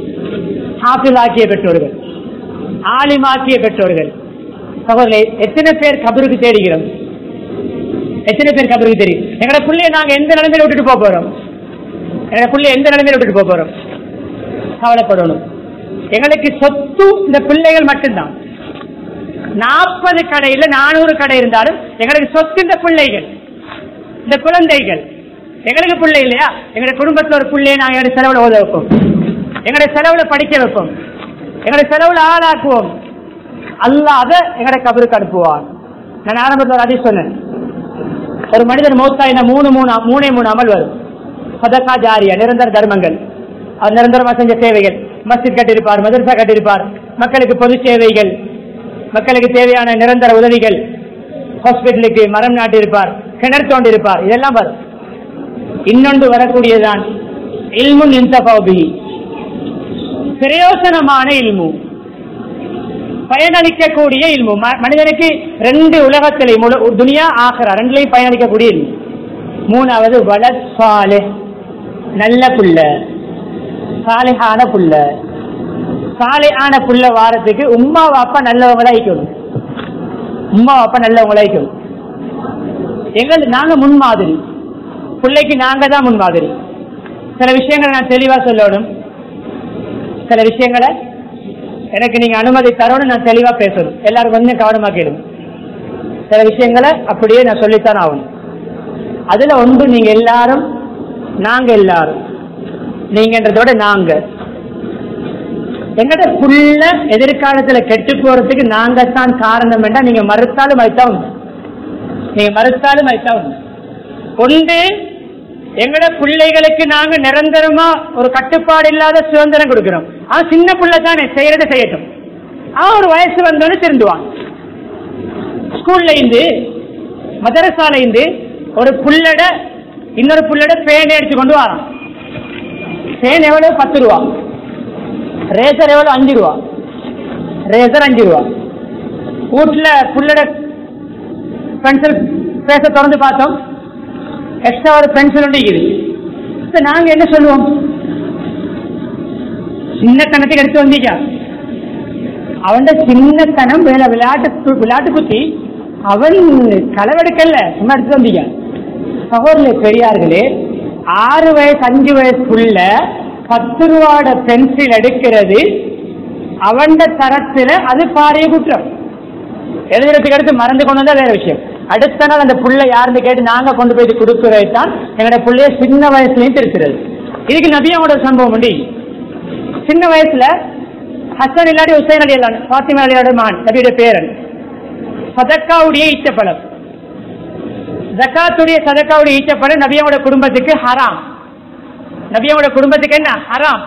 ஆக்கிய பெற்றோர்கள் ஆலிமாக்கிய பெற்றோர்கள் சகோதரே எத்தனை பேர் கபருக்கு தேடுகிறோம் எத்தனை பேர் கபருக்கு தெரியும் எங்கட பிள்ளைய நாங்க எந்த நிலைமையில விட்டுட்டு போக போறோம் எங்கட பிள்ளைய எந்த நிலைமையில விட்டுட்டு போக போறோம் கவலைப்படணும் எங்களுக்கு சொத்து இந்த பிள்ளைகள் மட்டும்தான் நாற்பது கடையில நானூறு கடை இருந்தாலும் எங்களுக்கு சொத்து இந்த பிள்ளைகள் இந்த குழந்தைகள் எங்களுக்கு பிள்ளை இல்லையா எங்களுடைய குடும்பத்துல ஒரு பிள்ளையை நாங்க எங்களுடைய செலவுல ஓத வைப்போம் எங்களுடைய செலவுல படிக்க வைப்போம் எங்களுடைய செலவுல ஆளாக்குவோம் அல்லாத எங்களுடைய கபருக்கு அனுப்புவான் நான் ஆரம்பத்தில் ஒரு அதி சொன்னேன் ஒரு மனிதன் மௌத்தாயின மூணு மூணு மூணே மூணு அமல் வரும் சதக்கா ஜாரியா நிரந்தர தர்மங்கள் அவர் நிரந்தரமா செஞ்ச சேவைகள் மஸ்ஜித் கட்டியிருப்பார் மதரசா கட்டியிருப்பார் மக்களுக்கு பொது சேவைகள் மக்களுக்கு தேவையான நிரந்தர உதவிகள் ஹாஸ்பிட்டலுக்கு மரம் நாட்டியிருப்பார் கிணறு தோண்டிருப்பார் இதெல்லாம் வரும் இன்னொன்று வரக்கூடியதுதான் இல்முன் இன்தபி பிரயோசனமான இல்மு பயனளிக்கக்கூடிய இல்மு ம- மனிதனுக்கு ரெண்டு உலகத்திலே முழு- துனியா ஆகிறா ரெண்டுலையும் பயனளிக்கக்கூடிய இல்மு மூணாவது வலத் சாலிஹ் நல்ல புள்ள சாலிஹான புள்ள சாலிஹான புள்ள வாரத்துக்கு உம்மா வாப்பா நல்லவங்களா இருக்கணும் உம்மா வாப்பா நல்லவங்களா இருக்கணும் எங்கள் நாங்க முன்மாதிரி பிள்ளைக்கு நாங்க தான் முன்மாதிரி சில விஷயங்களை நான் தெளிவா சொல்லணும் சில விஷயங்களை எனக்கு நீங்க அனுமதி தரணும் நான் தெளிவா பேசணும் எல்லாரும் கொஞ்சம் கவனமா கேளுங்க சில விஷயங்களை அப்படியே நான் சொல்லித்தான் ஆகணும் அதுல ஒன்று நீங்க எல்லாரும் நாங்க எல்லாரும் நீங்கன்றதோட நாங்க எங்கட புள்ள எதிர்காலத்துல கெட்டு போறதுக்கு நாங்க தான் காரணம் வேண்டாம் நீங்க மறுத்தாலும் அதுதான் உண்மை. நீங்க மறுத்தாலும் அதுதான் உண்மை. ஒன்று எங்கட பிள்ளைகளுக்கு நாங்க நிரந்தரமா ஒரு கட்டுப்பாடு இல்லாத சுதந்திரம் கொடுக்கிறோம் ஆனா சின்ன பிள்ளை தானே செய்யறதை செய்யட்டும் ஆ ஒரு வயசு வந்தோன்னு திருந்துவான் ஸ்கூல்ல இருந்து மதரசால இருந்து ஒரு புள்ளட இன்னொரு புள்ளட பேன் எடுத்து கொண்டு வரான் பேன் எவ்வளவு பத்து ரூபா ரேசர் எவ்வளவு அஞ்சு ரூபா ரேசர் அஞ்சு ரூபா வீட்டுல புள்ளட பென்சில் பேச திறந்து பார்த்தோம் எக்ஸ்ட்ரா ஒரு பென்சில் ஒன்று இருக்குது இப்ப நாங்க என்ன சொல்லுவோம் சின்னத்தனத்துக்கு எடுத்து வந்தீங்க அவன் சின்னத்தனம் வேலை விளையாட்டு விளையாட்டு குத்தி அவன் களவெடுக்கல சும்மா எடுத்து வந்தீங்க சகோதர பெரியார்களே ஆறு வயசு அஞ்சு வயசுக்குள்ள பத்து ரூபாட பென்சில் எடுக்கிறது அவன் தரத்துல அது பாரிய குற்றம் எழுதுறதுக்கு எடுத்து மறந்து கொண்டு வந்தா வேற விஷயம் அடுத்த நாள் அந்த புள்ள யாருன்னு கேட்டு நாங்க கொண்டு போய் கொடுக்கறது தான் எங்களோட புள்ளைய சின்ன வயசுலயும் திருத்துறது இதுக்கு நபியாவோட சம்பவம் உண்டு சின்ன வயசுல ஹசன் இல்லாடி ஹுசைன் அலி அல்லா பாத்திமா அலியோட மகன் நபியுடைய பேரன் சதக்காவுடைய ஈச்சப்பழம் ஜக்காத்துடைய சதக்காவுடைய ஈச்சப்பழம் நபியாவோட குடும்பத்துக்கு ஹராம் நபியாவோட குடும்பத்துக்கு என்ன ஹராம்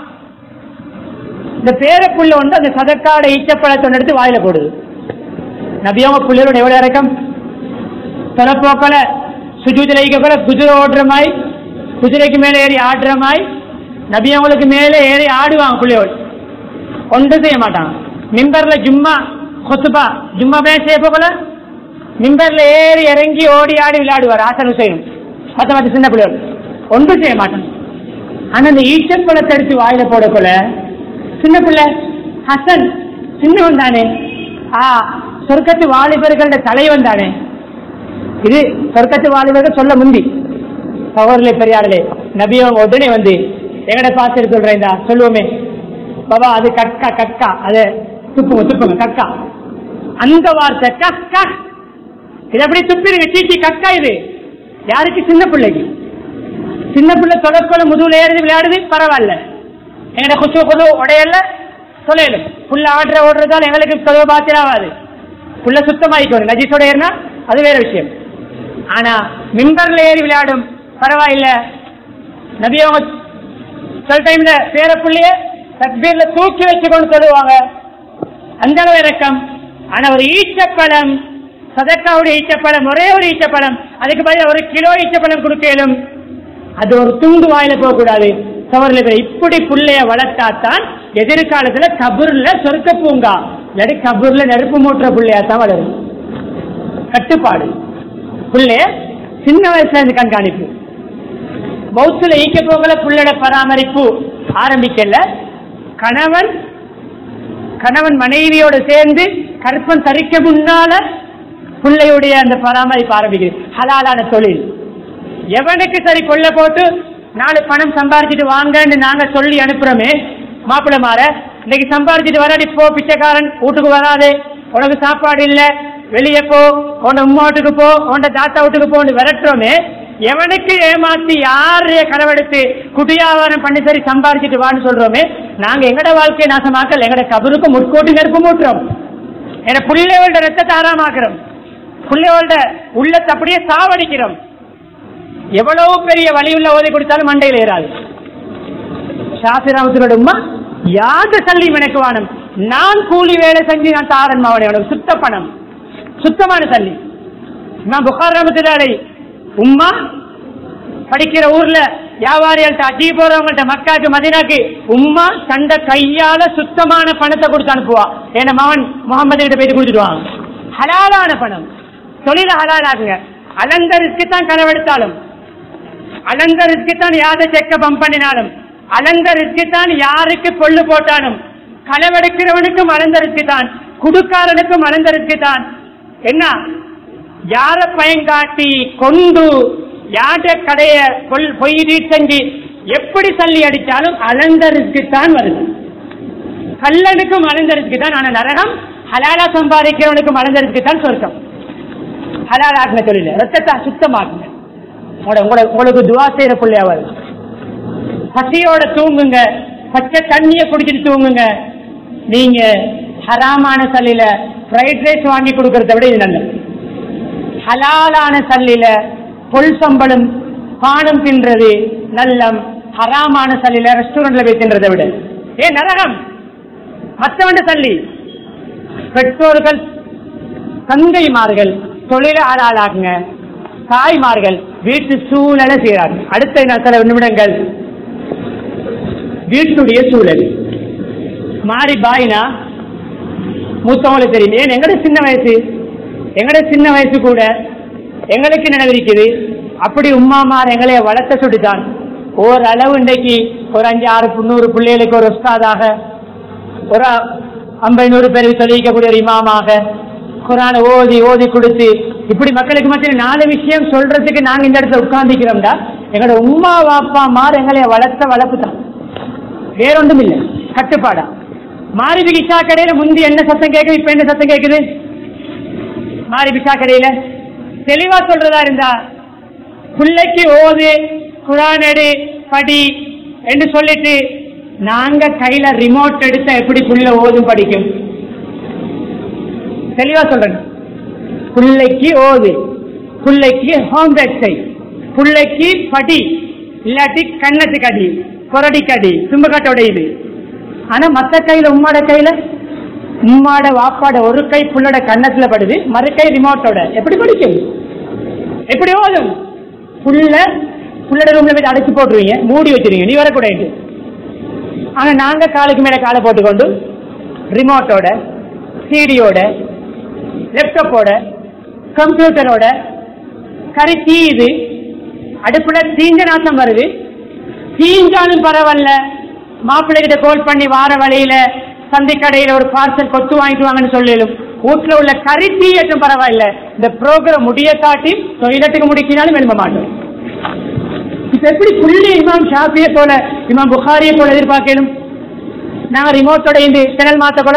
இந்த பேரப்புள்ள வந்து அந்த சதக்காட ஈச்சப்பழத்தை எடுத்து வாயில போடுது நபியாவ புள்ளையோட எவ்வளவு இறக்கம் தொலைப்போக்கல சுஜூதில் ஈக்கல குதிரை ஓடுற மாதிரி குதிரைக்கு மேலே ஏறி ஆடுற மாதிரி நபியவங்களுக்கு மேலே ஏறி ஆடுவாங்க புள்ளையோடு ஒன்று செய்ய மாட்டாங்க மிம்பர்ல ஜும்மா கொத்துபா ஜும்மா பேச செய்ய போகல மிம்பர்ல ஏறி இறங்கி ஓடி ஆடி விளையாடுவார் ஆசன் ஹுசைன் மத்த மத்த சின்ன பிள்ளையோடு ஒன்றும் செய்ய மாட்டாங்க ஆனா இந்த ஈச்சப்பழத்தை எடுத்து வாயில போடக்குள்ள சின்ன பிள்ளை ஹசன் சின்னவன் தானே ஆ சொர்க்கத்து வாலிபர்களோட தலைவன் தானே இது சொர்க்கத்து வாலிபர்கள் சொல்ல முந்தி சகோதரர்களே பெரியார்களே நபியவங்க உடனே வந்து எங்கட பார்த்து சொல்றேன் சொல்லுவோமே பாபா அது கக்கா கக்கா அது துப்புங்க துப்புங்க கக்கா அந்த வார்த்தை கக்கா இது எப்படி துப்பிடுங்க சீச்சி கக்கா இது யாருக்கு சின்ன பிள்ளைக்கு சின்ன பிள்ளை தொடக்கோல முதுகுல ஏறுது விளையாடுது பரவாயில்ல எங்கட குசு குழு உடையல தொலைலும் புள்ள ஆடுற ஓடுறதால எங்களுக்கு கதவை பாத்திரம் ஆகாது புள்ள சுத்தமாயிக்கணும் நஜீஸோட ஏறினா அது வேற விஷயம் ஆனா மிம்பர்ல ஏறி விளையாடும் பரவாயில்ல நபி அவங்க சில டைம்ல பேர புள்ளைய தக்பீர்ல தூக்கி வச்சுக்கொண்டு சொல்லுவாங்க அந்த அளவு இறக்கம் ஆனா ஒரு ஈச்சப்பழம் சதக்காவுடைய ஈச்சப்பழம் ஒரே ஒரு ஈச்சப்பழம் அதுக்கு பதில் ஒரு கிலோ ஈச்சப்பழம் கொடுக்கலும் அது ஒரு துண்டு வாயில போகக்கூடாது சவரில் இப்படி புள்ளைய வளர்த்தாத்தான் எதிர்காலத்துல கபூர்ல சொர்க்க பூங்கா இல்லாட்டி கபூர்ல நெருப்பு மூட்டுற புள்ளையா தான் வளரும் கட்டுப்பாடு புள்ளைய சின்ன வயசுல இருந்து கண்காணிப்பு பௌத்துல ஈக்க போகல புள்ளட பராமரிப்பு ஆரம்பிக்கல கணவன் கணவன் மனைவியோடு சேர்ந்து கற்பம் தரிக்க முன்னால பிள்ளையுடைய அந்த பராமரிப்பு ஆரம்பிக்குது ஹலாலான தொழில் எவனுக்கு சரி கொள்ள போட்டு நாலு பணம் சம்பாரிச்சிட்டு வாங்கன்னு நாங்க சொல்லி அனுப்புறோமே மாப்பிள்ள மாற இன்னைக்கு சம்பாரிச்சிட்டு வராடி போ பிச்சைக்காரன் வீட்டுக்கு வராதே உனக்கு சாப்பாடு இல்ல வெளியே போ உன் உம்மா வீட்டுக்கு போ உன் தாத்தா வீட்டுக்கு போன்னு விரட்டுறோமே எவனுக்கு ஏமாத்தி யாரு களவெடுத்து குடியாவாரம் பண்ணி சரி சம்பாரிச்சிட்டு வான்னு சொல்றோமே நாங்க எங்கட வாழ்க்கையை நாசமாக்கல் எங்கட கபருக்கு முட்கோட்டு நெருப்பு மூட்டுறோம் என பிள்ளைகளோட ரத்தத்தை ஆறாமாக்குறோம் பிள்ளைகளோட உள்ளத்தை அப்படியே சாவடிக்கிறோம் எவ்வளவு பெரிய வழியுள்ள ஓதை கொடுத்தாலும் மண்டையில் ஏறாது ஷாசிராமத்தினோட உமா யாது சல்லி எனக்கு வானம் நான் கூலி வேலை செஞ்சு நான் தாரன் மாவனை உனக்கு சுத்த பணம் சுத்தமான சல்லி நான் புகார் ராமத்தினாலே உம்மா படிக்கிற ஊர்ல வியாபாரிகள்ட்ட அஜி போறவங்கள்ட்ட மக்காக்கு மதினாக்கு உம்மா தண்ட கையால சுத்தமான பணத்தை கொடுத்து அனுப்புவா என் மகன் முகமது கிட்ட போயிட்டு கொடுத்துடுவாங்க ஹலாலான பணம் தொழில ஹலாலாக்குங்க அலங்கருக்கு தான் கனவெடுத்தாலும் அலங்கருக்கு தான் யாரை செக்க பம்ப் பண்ணினாலும் அலங்கருக்கு தான் யாருக்கு பொல்லு போட்டாலும் களவெடுக்கிறவனுக்கும் அலங்கருக்கு தான் குடுக்காரனுக்கும் அலங்கருக்கு தான் என்ன யார பயங்காட்டி கொண்டு யார கடைய கொல் பொய் செஞ்சு எப்படி சல்லி அடிச்சாலும் அலங்கருக்கு தான் வருது கல்லனுக்கும் அலங்கருக்கு தான் ஆனா நரகம் ஹலாலா சம்பாதிக்கிறவனுக்கும் அலங்கருக்கு தான் சொர்க்கம் ஹலாலாக்குன தொழில ரத்தத்தை சுத்தமாக்குங்க உங்களோட- உங்களோட- உங்களுக்கு துவா செய்யற பிள்ளையா வரும் பசியோட தூங்குங்க பச்சை தண்ணிய குடிச்சிட்டு தூங்குங்க நீங்க ஹராமான சல்லில ஃப்ரைட் ரைஸ் வாங்கி கொடுக்கறத விட இது நல்லது ஹலாலான சல்லில பொல் சம்பளம் பானம் தின்றது நல்லம் ஹராமான சல்லில ரெஸ்டாரண்ட்ல போய் தின்றதை விட ஏ நரகம் மற்றவண்ட சல்லி பெற்றோர்கள் தங்கைமார்கள் தொழில ஆளாளாகுங்க தாய்மார்கள் வீட்டு சூழலை செய்யறாங்க அடுத்த நான் சில நிமிடங்கள் வீட்டுடைய சூழல் மாறி பாயினா மூத்தவங்களுக்கு தெரியும் ஏன் எங்கட சின்ன வயசு எங்கட சின்ன வயசு கூட எங்களுக்கு நினைவிருக்குது அப்படி உம்மாமார் எங்களை வளர்த்த சொல்லித்தான் ஓரளவு இன்றைக்கு ஒரு அஞ்சு ஆறு நூறு பிள்ளைகளுக்கு ஒரு உஸ்தாதாக ஒரு ஐம்பது நூறு பேருக்கு சொல்லிக்கக்கூடிய ஒரு இமாமாக குரானை ஓதி ஓதி கொடுத்து இப்படி மக்களுக்கு மத்தியில் நாலு விஷயம் சொல்றதுக்கு நாங்க இந்த இடத்துல உட்கார்ந்துக்கிறோம்டா எங்களோட உம்மா வாப்பா மாறு எங்களை வளர்த்த வளர்ப்பு தான் வேறொன்றும் இல்லை கட்டுப்பாடா மாறி பிகிஷா கடையில முந்தி என்ன சத்தம் கேட்குது இப்ப என்ன சத்தம் கேட்குது மாறி பிஷா கடையில தெளிவா சொல்றதா இருந்தா பிள்ளைக்கு ஓது குரான் எடு படி என்று சொல்லிட்டு நாங்க கையில ரிமோட் எடுத்தா எப்படி புள்ள ஓதும் படிக்கும் தெளிவா சொல்றேன் பிள்ளைக்கு ஓது பிள்ளைக்கு ஹோம் எக்ஸை பிள்ளைக்கு படி இல்லாட்டி கண்ணத்துக்கு அடி கொரடிக்கு அடி தும்பக்காட்டோட இது ஆனா மத்த கையில உம்மாட கையில உம்மாட வாப்பாட ஒரு கை புள்ளோட கண்ணத்துல படுது மறு கை ரிமோட்டோட எப்படி படிக்கும் எப்படி ஓதும் புள்ள புள்ளோட ரூம்ல போய் அடைச்சு போட்டுருவீங்க மூடி வச்சிருவீங்க நீ வரக்கூடாது ஆனா நாங்க காலுக்கு மேல காலை போட்டுக்கொண்டு ரிமோட்டோட சிடியோட லேப்டாப்போட கம்ப்யூட்டரோட கறி தீயுது அடுப்புல தீஞ்ச நாசம் வருது தீஞ்சாலும் பரவாயில்ல மாப்பிள்ளை கிட்ட கால் பண்ணி வார வழியில சந்தை கடையில ஒரு பார்சல் கொத்து வாங்கிட்டு வாங்கன்னு சொல்லலும் வீட்டுல உள்ள கறி தீயட்டும் பரவாயில்ல இந்த ப்ரோக்ராம் முடிய காட்டி டொய்லெட்டுக்கு முடிக்கினாலும் எழும்ப மாட்டோம் இப்ப எப்படி புள்ளி இமாம் ஷாஃபியை போல இமாம் புகாரியை போல எதிர்பார்க்கணும் நாங்க ரிமோட்டோட இந்த சேனல் மாத்த கூட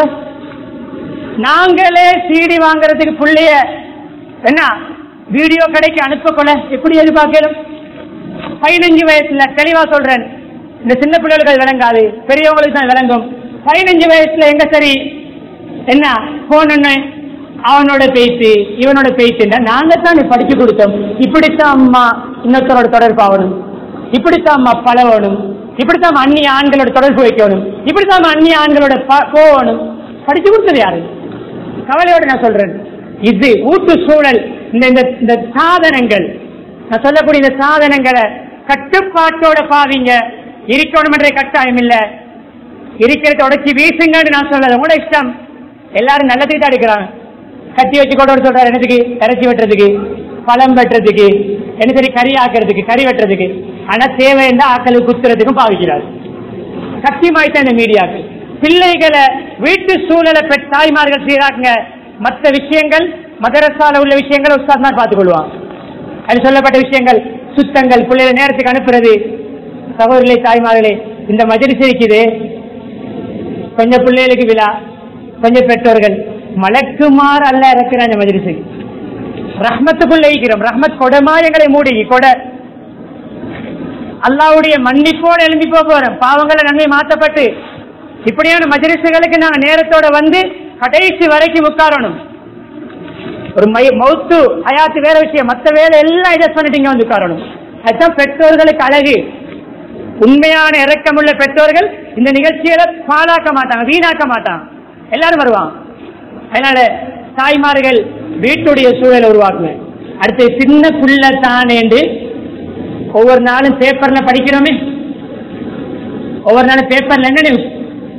நாங்களே சிடி வாங்குறதுக்கு புள்ளைய என்ன வீடியோ கடைக்கு அனுப்ப கொள்ள எப்படி எதிர்பார்க்கணும் பதினஞ்சு வயசுல தெளிவா சொல்றேன் இந்த சின்ன பிள்ளைகளுக்கு அது விளங்காது பெரியவங்களுக்கு தான் விளங்கும் பதினஞ்சு வயசுல எங்க சரி என்ன போன் என்ன அவனோட பேச்சு இவனோட பேச்சுன்னா நாங்க தான் படிச்சு கொடுத்தோம் இப்படித்தான் அம்மா இன்னொருத்தரோட தொடர்பாகணும் இப்படித்தான் அம்மா பழகணும் இப்படித்தான் அந்நிய ஆண்களோட தொடர்பு வைக்கணும் இப்படித்தான் அந்நிய ஆண்களோட ப- போகணும் படிச்சு கொடுத்தது யாரு கவலையோட நான் சொல்றேன் இது ஊட்டு சூழல் இந்த இந்த- இந்த சாதனங்கள் நான் சொல்லக்கூடிய இந்த சாதனங்களை கட்டுப்பாட்டோட பாவீங்க இருக்கணும் என்ற கட்டாயம் இல்ல இருக்கிறத உடைச்சி வீசுங்கன்னு நான் சொல்லல உங்களோட இஷ்டம் எல்லாரும் நல்லதுக்கு தான் எடுக்கிறாங்க கத்தி வச்சு கொண்டு வர சொல்றாரு என்னதுக்கு இறைச்சி வெட்டுறதுக்கு பழம் வெட்டுறதுக்கு என்ன சரி கறி ஆக்குறதுக்கு கறி வெட்டுறதுக்கு ஆனா தேவை இருந்தா ஆக்களுக்கு குத்துறதுக்கும் பாவிக்கிறார் சத்தியமாயிட்ட இந்த மீடியாக்கு பிள்ளைகளை வீட்டு சூழலை பெற்ற தாய்மார்கள் சீராக்குங்க மற்ற விஷயங்கள் மதரசால உள்ள விஷயங்களை உஸ்தாத்மார் பார்த்துக் கொள்வாங்க அது சொல்லப்பட்ட விஷயங்கள் சுத்தங்கள் பிள்ளைகளை நேரத்துக்கு அனுப்புறது சகோதரிகளே தாய்மார்களே இந்த மஜரிசு இருக்குது கொஞ்சம் பிள்ளைகளுக்கு விழா கொஞ்சம் பெற்றோர்கள் மலக்குமார் அல்ல இறக்குற அந்த மஜரிசு ரஹ்மத்துக்குள்ள இருக்கிறோம் ரஹ்மத் கொடமா எங்களை மூடி கொடை அல்லாவுடைய மன்னிப்போடு எழும்பி போக போறோம் பாவங்களை நன்மை மாற்றப்பட்டு இப்படியான மஜரிசுகளுக்கு நாங்க நேரத்தோட வந்து கடைசி வரைக்கும் உட்காரணும் ஒரு மை மௌத்து ஹயாத்து வேற விஷயம் மத்த வேலை எல்லாம் அட்ஜஸ்ட் பண்ணிட்டு இங்க வந்து உட்காரணும் அதுதான் பெற்றோர்களுக்கு அழகு உண்மையான இரக்கமுள்ள பெற்றோர்கள் இந்த நிகழ்ச்சியில பாழாக்க மாட்டாங்க வீணாக்க மாட்டாங்க எல்லாரும் வருவாங்க அதனால தாய்மார்கள் வீட்டுடைய சூழலை உருவாக்குங்க அடுத்து சின்ன புள்ள தானேண்டு ஒவ்வொரு நாளும் பேப்பர்ல படிக்கிறோமே ஒவ்வொரு நாளும் பேப்பர்ல என்ன நியூஸ்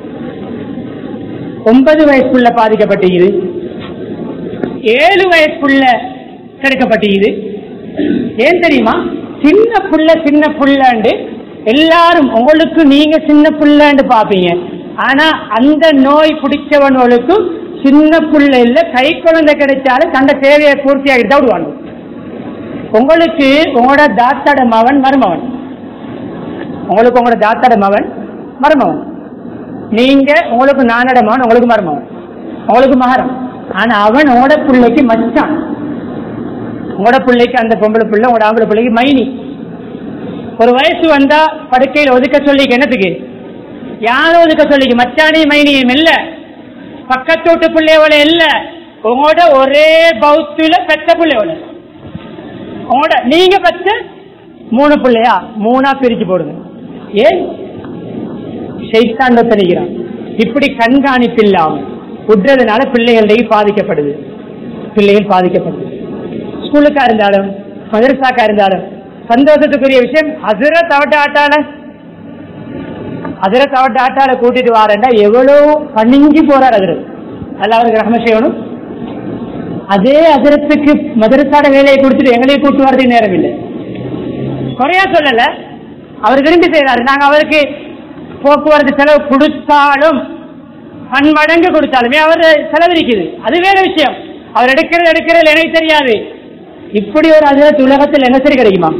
ஒன்பது வயசுக்குள்ள பாதிக்கப்பட்டிருக்குது ஏழு வயசுக்குள்ள கிடைக்கப்பட்டிருக்குது ஏன் தெரியுமா சின்ன புள்ள சின்ன புள்ளண்டு எல்லாரும் உங்களுக்கு நீங்க சின்ன புள்ளண்டு பாப்பீங்க ஆனா அந்த நோய் பிடிச்சவனுக்கும் சின்ன புள்ள இல்ல கை குழந்தை கிடைச்சாலும் தந்த தேவையை பூர்த்தி ஆகிட்டு தான் விடுவாங்க உங்களுக்கு உங்களோட தாத்தாட மவன் மருமவன் உங்களுக்கு உங்களோட தாத்தாட மவன் மருமவன் நீங்க உங்களுக்கு நானட மகன் உங்களுக்கு மருமவன் உங்களுக்கு மகரம் ஆனா அவன் உங்களோட பிள்ளைக்கு மச்சான் உங்களோட பிள்ளைக்கு அந்த பொம்பளை பிள்ளை உங்களோட ஆம்பளை பிள்ளைக்கு மைனி ஒரு வயசு வந்தா படுக்கையில் ஒதுக்க சொல்லி என்னத்துக்கு யாரும் ஒதுக்க சொல்லி மச்சானையும் மைனியும் இல்ல பக்கத்து வீட்டு பிள்ளையோட இல்ல உங்களோட ஒரே பௌத்துல பெத்த பிள்ளையோட உங்களோட நீங்க பெற்ற மூணு பிள்ளையா மூணா பிரிச்சு போடுங்க ஏன் ஷைத்தான் நிற்கிறான் இப்படி கண்காணிப்பு இல்லாம விடுறதுனால பிள்ளைகளுடைய பாதிக்கப்படுது பிள்ளைகள் பாதிக்கப்படுது ஸ்கூலுக்கா இருந்தாலும் மதரசாக்கா இருந்தாலும் சந்தோஷத்துக்குரிய விஷயம் ஹசரத் அவட்ட ஆட்டால ஹசரத் அவட்ட ஆட்டால கூட்டிட்டு வாரண்டா எவ்வளவு பணிஞ்சு போறார் ஹசரத் அல்ல அவருக்கு ரஹம செய்யணும் அதே அதிரத்துக்கு மதரசாட வேலையை கொடுத்துட்டு எங்களையும் கூட்டு வரதுக்கு நேரம் இல்லை குறையா சொல்லல அவர் விரும்பி செய்யறாரு நாங்க அவருக்கு போக்குவரத்து செலவு கொடுத்தாலும் பன்மடங்கு கொடுத்தாலுமே அவர் செலவழிக்குது அது வேற விஷயம் அவர் எடுக்கிறது எடுக்கிறது எனக்கு தெரியாது இப்படி ஒரு அதிரத்து உலகத்தில் என்ன சரி கிடைக்குமா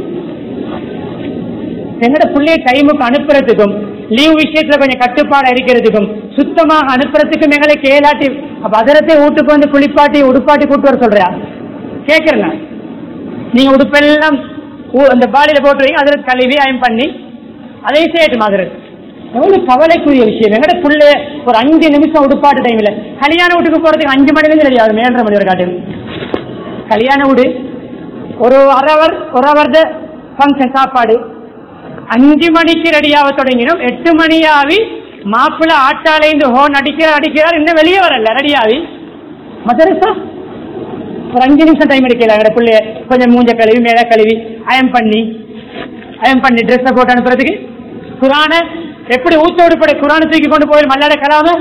எங்கட பிள்ளைய டைமுக்கு அனுப்புறதுக்கும் லீவ் விஷயத்துல கொஞ்சம் கட்டுப்பாடு இருக்கிறதுக்கும் சுத்தமாக அனுப்புறதுக்கும் எங்களை கேளாட்டி அப்ப அதரத்தை வீட்டுக்கு வந்து குளிப்பாட்டி உடுப்பாட்டி கூட்டு வர சொல்றியா கேட்கறேன் நான். நீங்க உடுப்பெல்லாம் ஊ- அந்த பாடியில போட்டு வைங்க அதில் கழுவி அயம் பண்ணி அதையும் செய்யட்டும் அதில் எவ்வளவு கவலைக்குரிய விஷயம் எங்கட பிள்ளைய ஒரு அஞ்சு நிமிஷம் உடுப்பாட்டு டைம்ல கல்யாண வீட்டுக்கு போறதுக்கு அஞ்சு மணி நேரம் ரெடி ஆகுது ஏழரை மணி வரை காட்டு கல்யாண வீடு ஒரு அரை அவர் ஒரு அவர் ஃபங்க்ஷன் சாப்பாடு அஞ்சு மணிக்கு ரெடியாக தொடங்கினோம் எட்டு மணியாவி மாப்பிள்ளை ஆட்டாலைந்து ஹோன் அடிக்கிறார் அடிக்கிறார் இன்னும் வெளியே வரல ரெடியாவி மதரசா ஒரு அஞ்சு நிமிஷம் டைம் எடுக்கல எங்க பிள்ளைய கொஞ்சம் மூஞ்ச கழுவி மேல கழுவி அயம் பண்ணி அயம் பண்ணி ட்ரெஸ்ஸை போட்டு அனுப்புறதுக்கு குரான எப்படி ஊத்தோடு பட குரானை தூக்கி கொண்டு போய் மல்லாட கலாம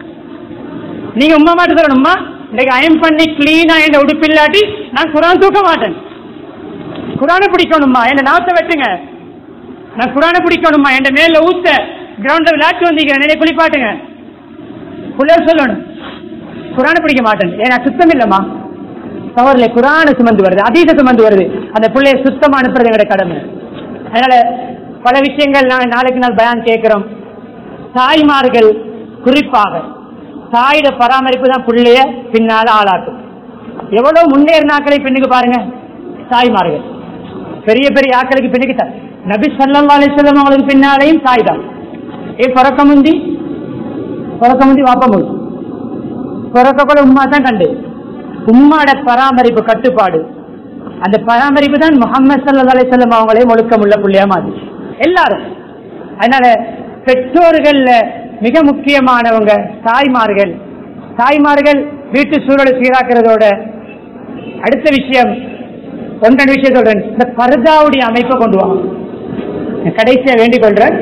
நீங்க உமா மாட்டு சொல்லணுமா இன்னைக்கு அயம் பண்ணி கிளீனா என் உடுப்பு இல்லாட்டி நான் குரான் தூக்க மாட்டேன் குரானை பிடிக்கணுமா என்ன நாத்த வெட்டுங்க நான் குரானை பிடிக்கணுமா என் மேல ஊத்த கிரவுண்ட்ல விளையாட்டு வந்தீங்க நிலை குளிப்பாட்டுங்க புள்ளர் சொல்லணும் குரானை பிடிக்க மாட்டேன் ஏன்னா சுத்தம் இல்லம்மா சவரில் குரானை சுமந்து வருது அதீத சுமந்து வருது அந்த பிள்ளைய சுத்தமா அனுப்புறது எங்களோட கடமை அதனால பல விஷயங்கள் நாங்கள் நாளைக்கு நாள் பயான் கேட்கிறோம் தாய்மார்கள் குறிப்பாக தாயோட பராமரிப்பு தான் பிள்ளைய பின்னால ஆளாக்கும் எவ்வளவு முன்னேறினாக்களை பின்னுக்கு பாருங்க தாய்மார்கள் பெரிய பெரிய ஆக்களுக்கு பின்னுக்கு தான் நபி ஸல்லல்லாஹு அலைஹி வஸல்லம் அவங்களுக்கு பின்னாலேயும் தாய் தான் ஏ பிறக்க முந்தி பிறக்க முந்தி வாப்ப முந்தி பிறக்க கூட உம்மா தான் கண்டு உம்மாட பராமரிப்பு கட்டுப்பாடு அந்த பராமரிப்பு தான் முகமது சல்லா அலிசல்லம் அவங்களையும் ஒழுக்கமுள்ள புள்ளியா மாதிரி எல்லாரும் அதனால பெற்றோர்கள்ல மிக முக்கியமானவங்க தாய்மார்கள் தாய்மார்கள் வீட்டு சூழலை சீராக்கிறதோட அடுத்த விஷயம் ஒன்றரை விஷயம் சொல்றேன் இந்த பர்தாவுடைய அமைப்பை கொண்டு வாங்க நான் கடைசியா வேண்டிக் கொள்றேன்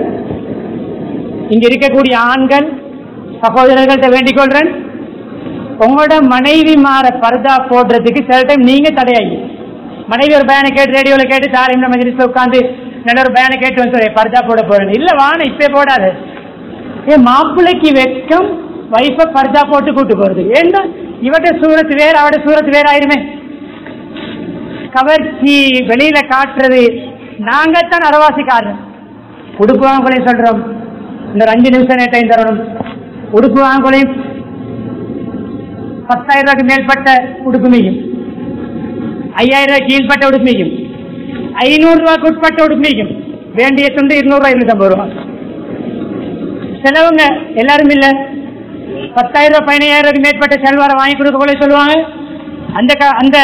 இங்க இருக்கக்கூடிய ஆண்கள் சகோதரர்கள்ட்ட வேண்டிக் கொள்றேன் உங்களோட மனைவி மாற பர்தா போடுறதுக்கு சில டைம் நீங்க தடையாகி மனைவி ஒரு பயனை கேட்டு ரேடியோல கேட்டு தாரிம் மஜிலிஸ்ல உட்காந்து நல்ல ஒரு பயனை கேட்டு வந்து சொல்றேன், பர்தா போட போறேன் இல்ல வான இப்பே போடாது ஏ மாப்பிள்ளைக்கு வெக்கம் வைஃப பர்தா போட்டு கூட்டு போறது ஏன்னா இவட்ட சூரத்து வேற அவட சூரத்து வேற ஆயிருமே கவர்ச்சி வெளியில காட்டுறது நாங்க தான் அரவாசிக்காரன் உடுப்பு வாங்கலையும் சொல்றோம் இந்த ஒரு அஞ்சு நிமிஷம் டைம் தரணும் உடுப்பு வாங்கலையும் பத்தாயிரம் ரூபாய்க்கு மேற்பட்ட உடுப்பு மீயும் ஐயாயிரம் ரூபாய் கீழ்பட்ட உடுப்பு மீயும் ஐநூறு ரூபாய்க்கு உட்பட்ட உடுப்பு மீயும் வேண்டிய துண்டு இருநூறு ரூபாய் இருநூத்தம்பது ரூபா செலவுங்க எல்லாரும் இல்ல பத்தாயிரம் ரூபாய் பதினையாயிரம் ரூபாய்க்கு மேற்பட்ட செல்வாரை வாங்கி கொடுக்க கூட சொல்லுவாங்க அந்த க- அந்த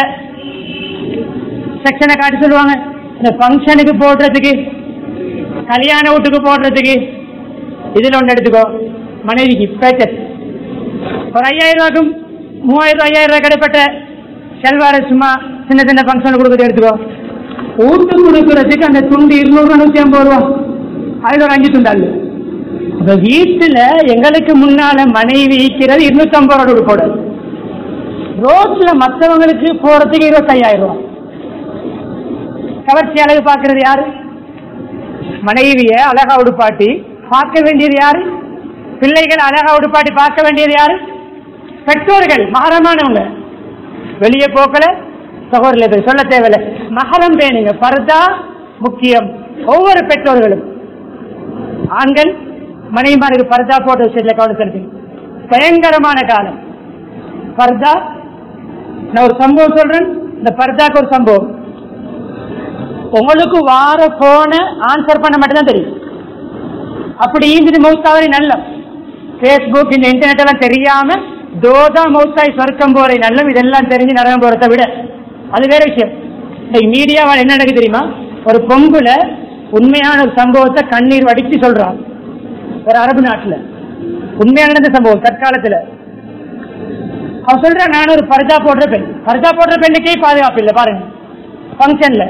செக்ஷனை காட்டி சொல்லுவாங்க இந்த ஃபங்க்ஷனுக்கு போடுறதுக்கு கல்யாண வீட்டுக்கு போடுறதுக்கு இதுல ஒன்று எடுத்துக்கோ மனைவிக்கு பேச்சஸ் ஒரு ஐயாயிரம் ரூபாய்க்கும் மூவாயிரம் ரூபாய் ஐயாயிரம் ரூபாய் கிடைப்பட்ட செல்வார சும்மா சின்ன சின்ன ஃபங்க்ஷன் கொடுக்குறது எடுத்துக்கோ ஊட்டு கொடுக்கறதுக்கு அந்த துண்டு இருநூறு நூத்தி ஐம்பது ரூபா அதுல ஒரு அஞ்சு துண்டு அல்ல அப்ப வீட்டுல எங்களுக்கு முன்னால மனைவி ஈக்கிறது இருநூத்தி ஐம்பது ரூபா கொடுக்கூட ரோட்ல மத்தவங்களுக்கு போறதுக்கு இருபத்தையாயிரம் ரூபாய் கவர்ச்சி அழகு பாக்குறது யாரு மனைவிய அழகா உடுப்பாட்டி பார்க்க வேண்டியது யாரு பிள்ளைகள் அழகா உடுப்பாட்டி பார்க்க வேண்டியது யாரு பெற்றோர்கள் மகரமானவங்க வெளியே போக்கல சகோதரர்கள் சொல்ல தேவையில்லை மகரம் பேணுங்க பர்தா முக்கியம் ஒவ்வொரு பெற்றோர்களும் ஆண்கள் மனைவிமாருக்கு பர்தா போட்ட விஷயத்துல கவனம் செலுத்தி பயங்கரமான காலம் பர்தா நான் ஒரு சம்பவம் சொல்றேன் இந்த பர்தாக்கு ஒரு சம்பவம் உங்களுக்கு வார போன ஆன்சர் பண்ண மட்டும்தான் தெரியும் அப்படி ஈந்தது மௌத்தாவரி நல்ல பேஸ்புக் இந்த இன்டர்நெட் எல்லாம் தெரியாம தோதா மௌத்தாய் சொர்க்கம் போரை நல்லம் இதெல்லாம் தெரிஞ்சு நரகம் போறதை விட அது வேற விஷயம் இன்னைக்கு மீடியாவால் என்ன நடக்குது தெரியுமா ஒரு பொங்குல உண்மையான ஒரு சம்பவத்தை கண்ணீர் வடிச்சு சொல்றான் ஒரு அரபு நாட்டுல உண்மையான நடந்த சம்பவம் தற்காலத்துல அவ சொல்ற நான் ஒரு பர்தா போடுற பெண் பர்தா போடுற பெண்ணுக்கே பாதுகாப்பு இல்லை பாருங்க ஃபங்க்ஷன்ல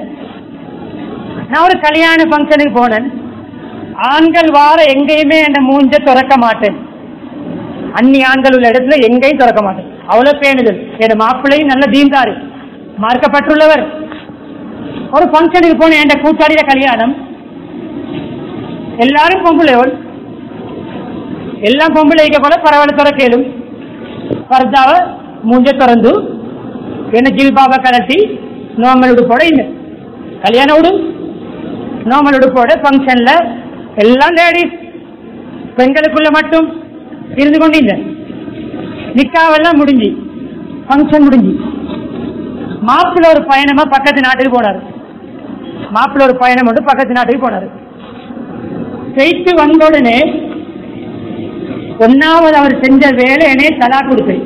நான் ஒரு கல்யாண ஃபங்க்ஷனுக்கு போனேன் ஆண்கள் வார எங்கேயுமே என்ன மூஞ்ச திறக்க மாட்டேன் அந்நிய ஆண்கள் உள்ள இடத்துல எங்கேயும் திறக்க மாட்டேன் அவ்வளவு பேணுதல் என் மாப்பிள்ளையும் நல்ல தீந்தாரு மார்க்கப்பட்டுள்ளவர் ஒரு ஃபங்க்ஷனுக்கு போன என் கூட்டாளிய கல்யாணம் எல்லாரும் பொம்பளையோள் எல்லாம் பொம்பளைக்க போல பரவாயில்ல திறக்கலும் பர்தாவ மூஞ்ச திறந்து என்ன ஜில்பாபா கலட்டி நோமல் உடுப்போட இல்லை கல்யாண உடு நோமல் உடுப்போட ஃபங்க்ஷன்ல எல்லாம் லேடிஸ் பெண்களுக்குள்ள மட்டும் இருந்து கொண்டு இல்லை நிக்காவெல்லாம் முடிஞ்சு ஃபங்க்ஷன் முடிஞ்சு மாப்பிள்ள ஒரு பயணமா பக்கத்து நாட்டுக்கு போனாரு மாப்பிள்ள ஒரு பயணம் வந்து பக்கத்து நாட்டுக்கு போனாரு போயிட்டு வந்த உடனே ஒன்னாவது அவர் செஞ்ச வேலையனே தலா கொடுப்பேன்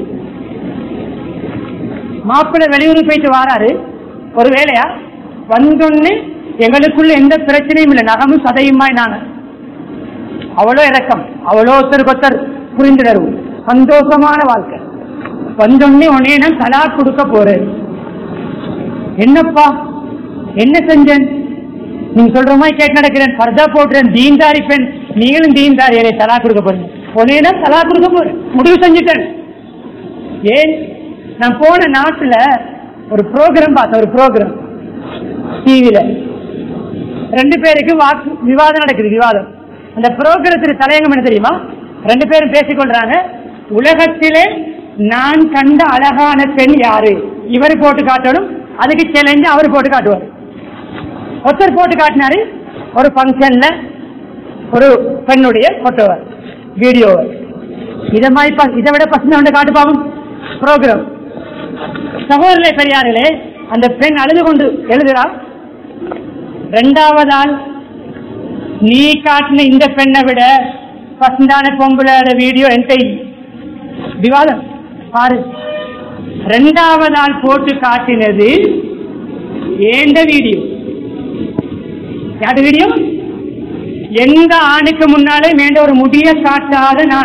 மாப்பிள்ளை வெளியூர் போயிட்டு வாராரு ஒரு வேலையா வந்தோன்னு எங்களுக்குள்ள எந்த பிரச்சனையும் இல்லை நகமும் சதையுமாய் நாங்க அவ்வளோ இறக்கம் அவ்வளோ ஒருத்தருக்கு ஒருத்தர் புரிந்துணர்வு சந்தோஷமான வாழ்க்கை வந்தோடனே உடனே நான் தலா கொடுக்க போறேன் என்னப்பா என்ன செஞ்சேன் நீங்க சொல்ற மாதிரி கேட்டு நடக்கிறேன் பர்தா போட்டுறேன் தீந்தாரி பெண் நீங்களும் தீந்தாரி என்னை தலா கொடுக்க போறீங்க உடனே நான் தலா கொடுக்க போறேன் முடிவு செஞ்சுட்டேன் ஏன் நான் போன நாட்டுல ஒரு ப்ரோக்ராம் பார்த்தேன் ஒரு ப்ரோக்ராம் டிவியில ரெண்டு பேருக்கு வாக்கு விவாதம் நடக்குது விவாதம் அந்த ப்ரோக்ராமத்துக்கு தலையங்கம் என்ன தெரியுமா ரெண்டு பேரும் பேசிக்கொள்றாங்க உலகத்திலே நான் கண்ட அழகான பெண் யாரு இவர் போட்டு காட்டணும் அதுக்கு சேலஞ்சு அவர் போட்டு காட்டுவார் ஒருத்தர் போட்டு காட்டினாரு ஒரு ஃபங்க்ஷன்ல ஒரு பெண்ணுடைய போட்டோவை வீடியோவை இதை மாதிரி ப- இதை விட பசங்க வந்து காட்டு பாவம் ப்ரோக்ராம் சகோதரர்களே பெரியார்களே அந்த பெண் அழுது கொண்டு எழுதுறாள் ரெண்டாவது ஆள் நீ காட்டின இந்த பெண்ணை விட பசந்தான பொம்பளோட வீடியோ என்கிட்ட இல்லை. விவாதம் பாரு ரெண்டாவது ஆள் போட்டு காட்டினது ஏண்ட வீடியோ யாரு வீடியோ எந்த ஆணுக்கு முன்னாலே வேண்ட ஒரு முடிய காட்டாத நான்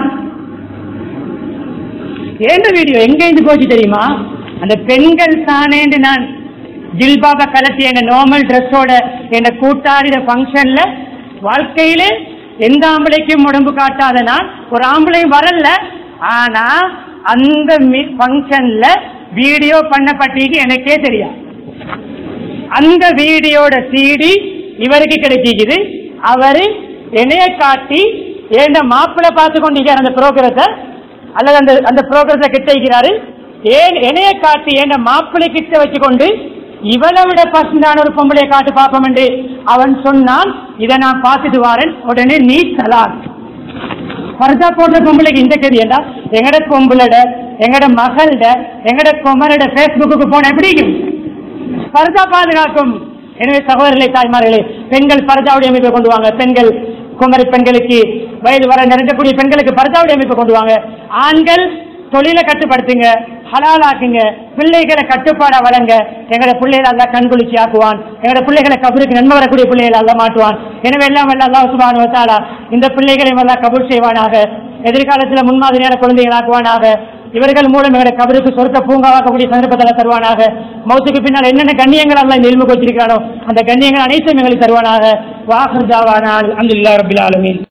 ஏண்ட வீடியோ எங்க இருந்து போச்சு தெரியுமா அந்த பெண்கள் தானேன்னு நான் ஜில்பாபா கலத்தி எங்க நார்மல் ட்ரெஸ்ஸோட எங்க கூட்டாளிட ஃபங்க்ஷன்ல வாழ்க்கையிலே எந்த ஆம்பளைக்கும் உடம்பு காட்டாத நான் ஒரு ஆம்பளையும் வரல ஆனா அந்த ஃபங்க்ஷன்ல வீடியோ பண்ணப்பட்டிக்கு எனக்கே தெரியாது அந்த வீடியோட சிடி இவருக்கு கிடைக்குது அவரு என்னைய காட்டி ஏண்ட மாப்பிள்ளை பார்த்து கொண்டிருக்கார் அந்த புரோகிரத்தை அல்லது அந்த அந்த புரோகிரத்தை கிட்ட இருக்கிறாரு ஏன் என்னைய காட்டி ஏண்ட மாப்பிள்ளை கிட்ட வச்சுக்கொண்டு இவளை விட பசந்தான ஒரு பொம்பளையை காட்டு பார்ப்போம் என்று அவன் சொன்னான் இதை நான் பார்த்துட்டு வாரேன் உடனே நீ சலான் பர்தா போட்ட பொம்பளைக்கு இந்த கதி ஏண்டா எங்கட பொம்பளட எங்கட மகள்ட எங்கட குமரட பேஸ்புக்கு போன எப்படி இருக்கும்? பர்தா பாதுகாக்கும் எனவே சகோதரர்களே தாய்மார்களே பெண்கள் பர்தாவுடைய அமைப்பை கொண்டு வாங்க பெண்கள் குமரி பெண்களுக்கு வயது வர நெருங்கக்கூடிய பெண்களுக்கு பர்தாவுடைய அமைப்பை கொண்டு வாங்க ஆண்கள் தொழிலை கட்டுப்படுத்துங்க ஹலாலாக்குங்க பிள்ளைகளை கட்டுப்பாடா வளங்க எங்கட பிள்ளைகளை எல்லாம் கண்குளிச்சு ஆக்குவான் எங்கட பிள்ளைகளை கபருக்கு நன்மை வரக்கூடிய பிள்ளைகளை எல்லாம் மாட்டுவான் எனவே எல்லாம் வல்ல அல்லாஹ் சுபானு வத்தாலா இந்த பிள்ளைகளை எல்லாம் கபூல் செய்வானாக எதிர்காலத்துல முன்மாதிரியான குழந்தைகள் ஆக்குவானாக இவர்கள் மூலம் எங்களை கபருக்கு சொர்க்க பூங்காவாக்கக்கூடிய சந்தர்ப்பத்தில் தருவானாக மௌத்துக்கு பின்னால் என்னென்ன கண்ணியங்கள் எல்லாம் இந்த இல்முக்கு வச்சிருக்கிறானோ அந்த கண்ணியங்கள் அனைத்தும் எங்களுக்கு தருவானாக வாஹர் ஜாவானால் அல்ஹம்துலில்லாஹி ரப்பில் ஆலமீன்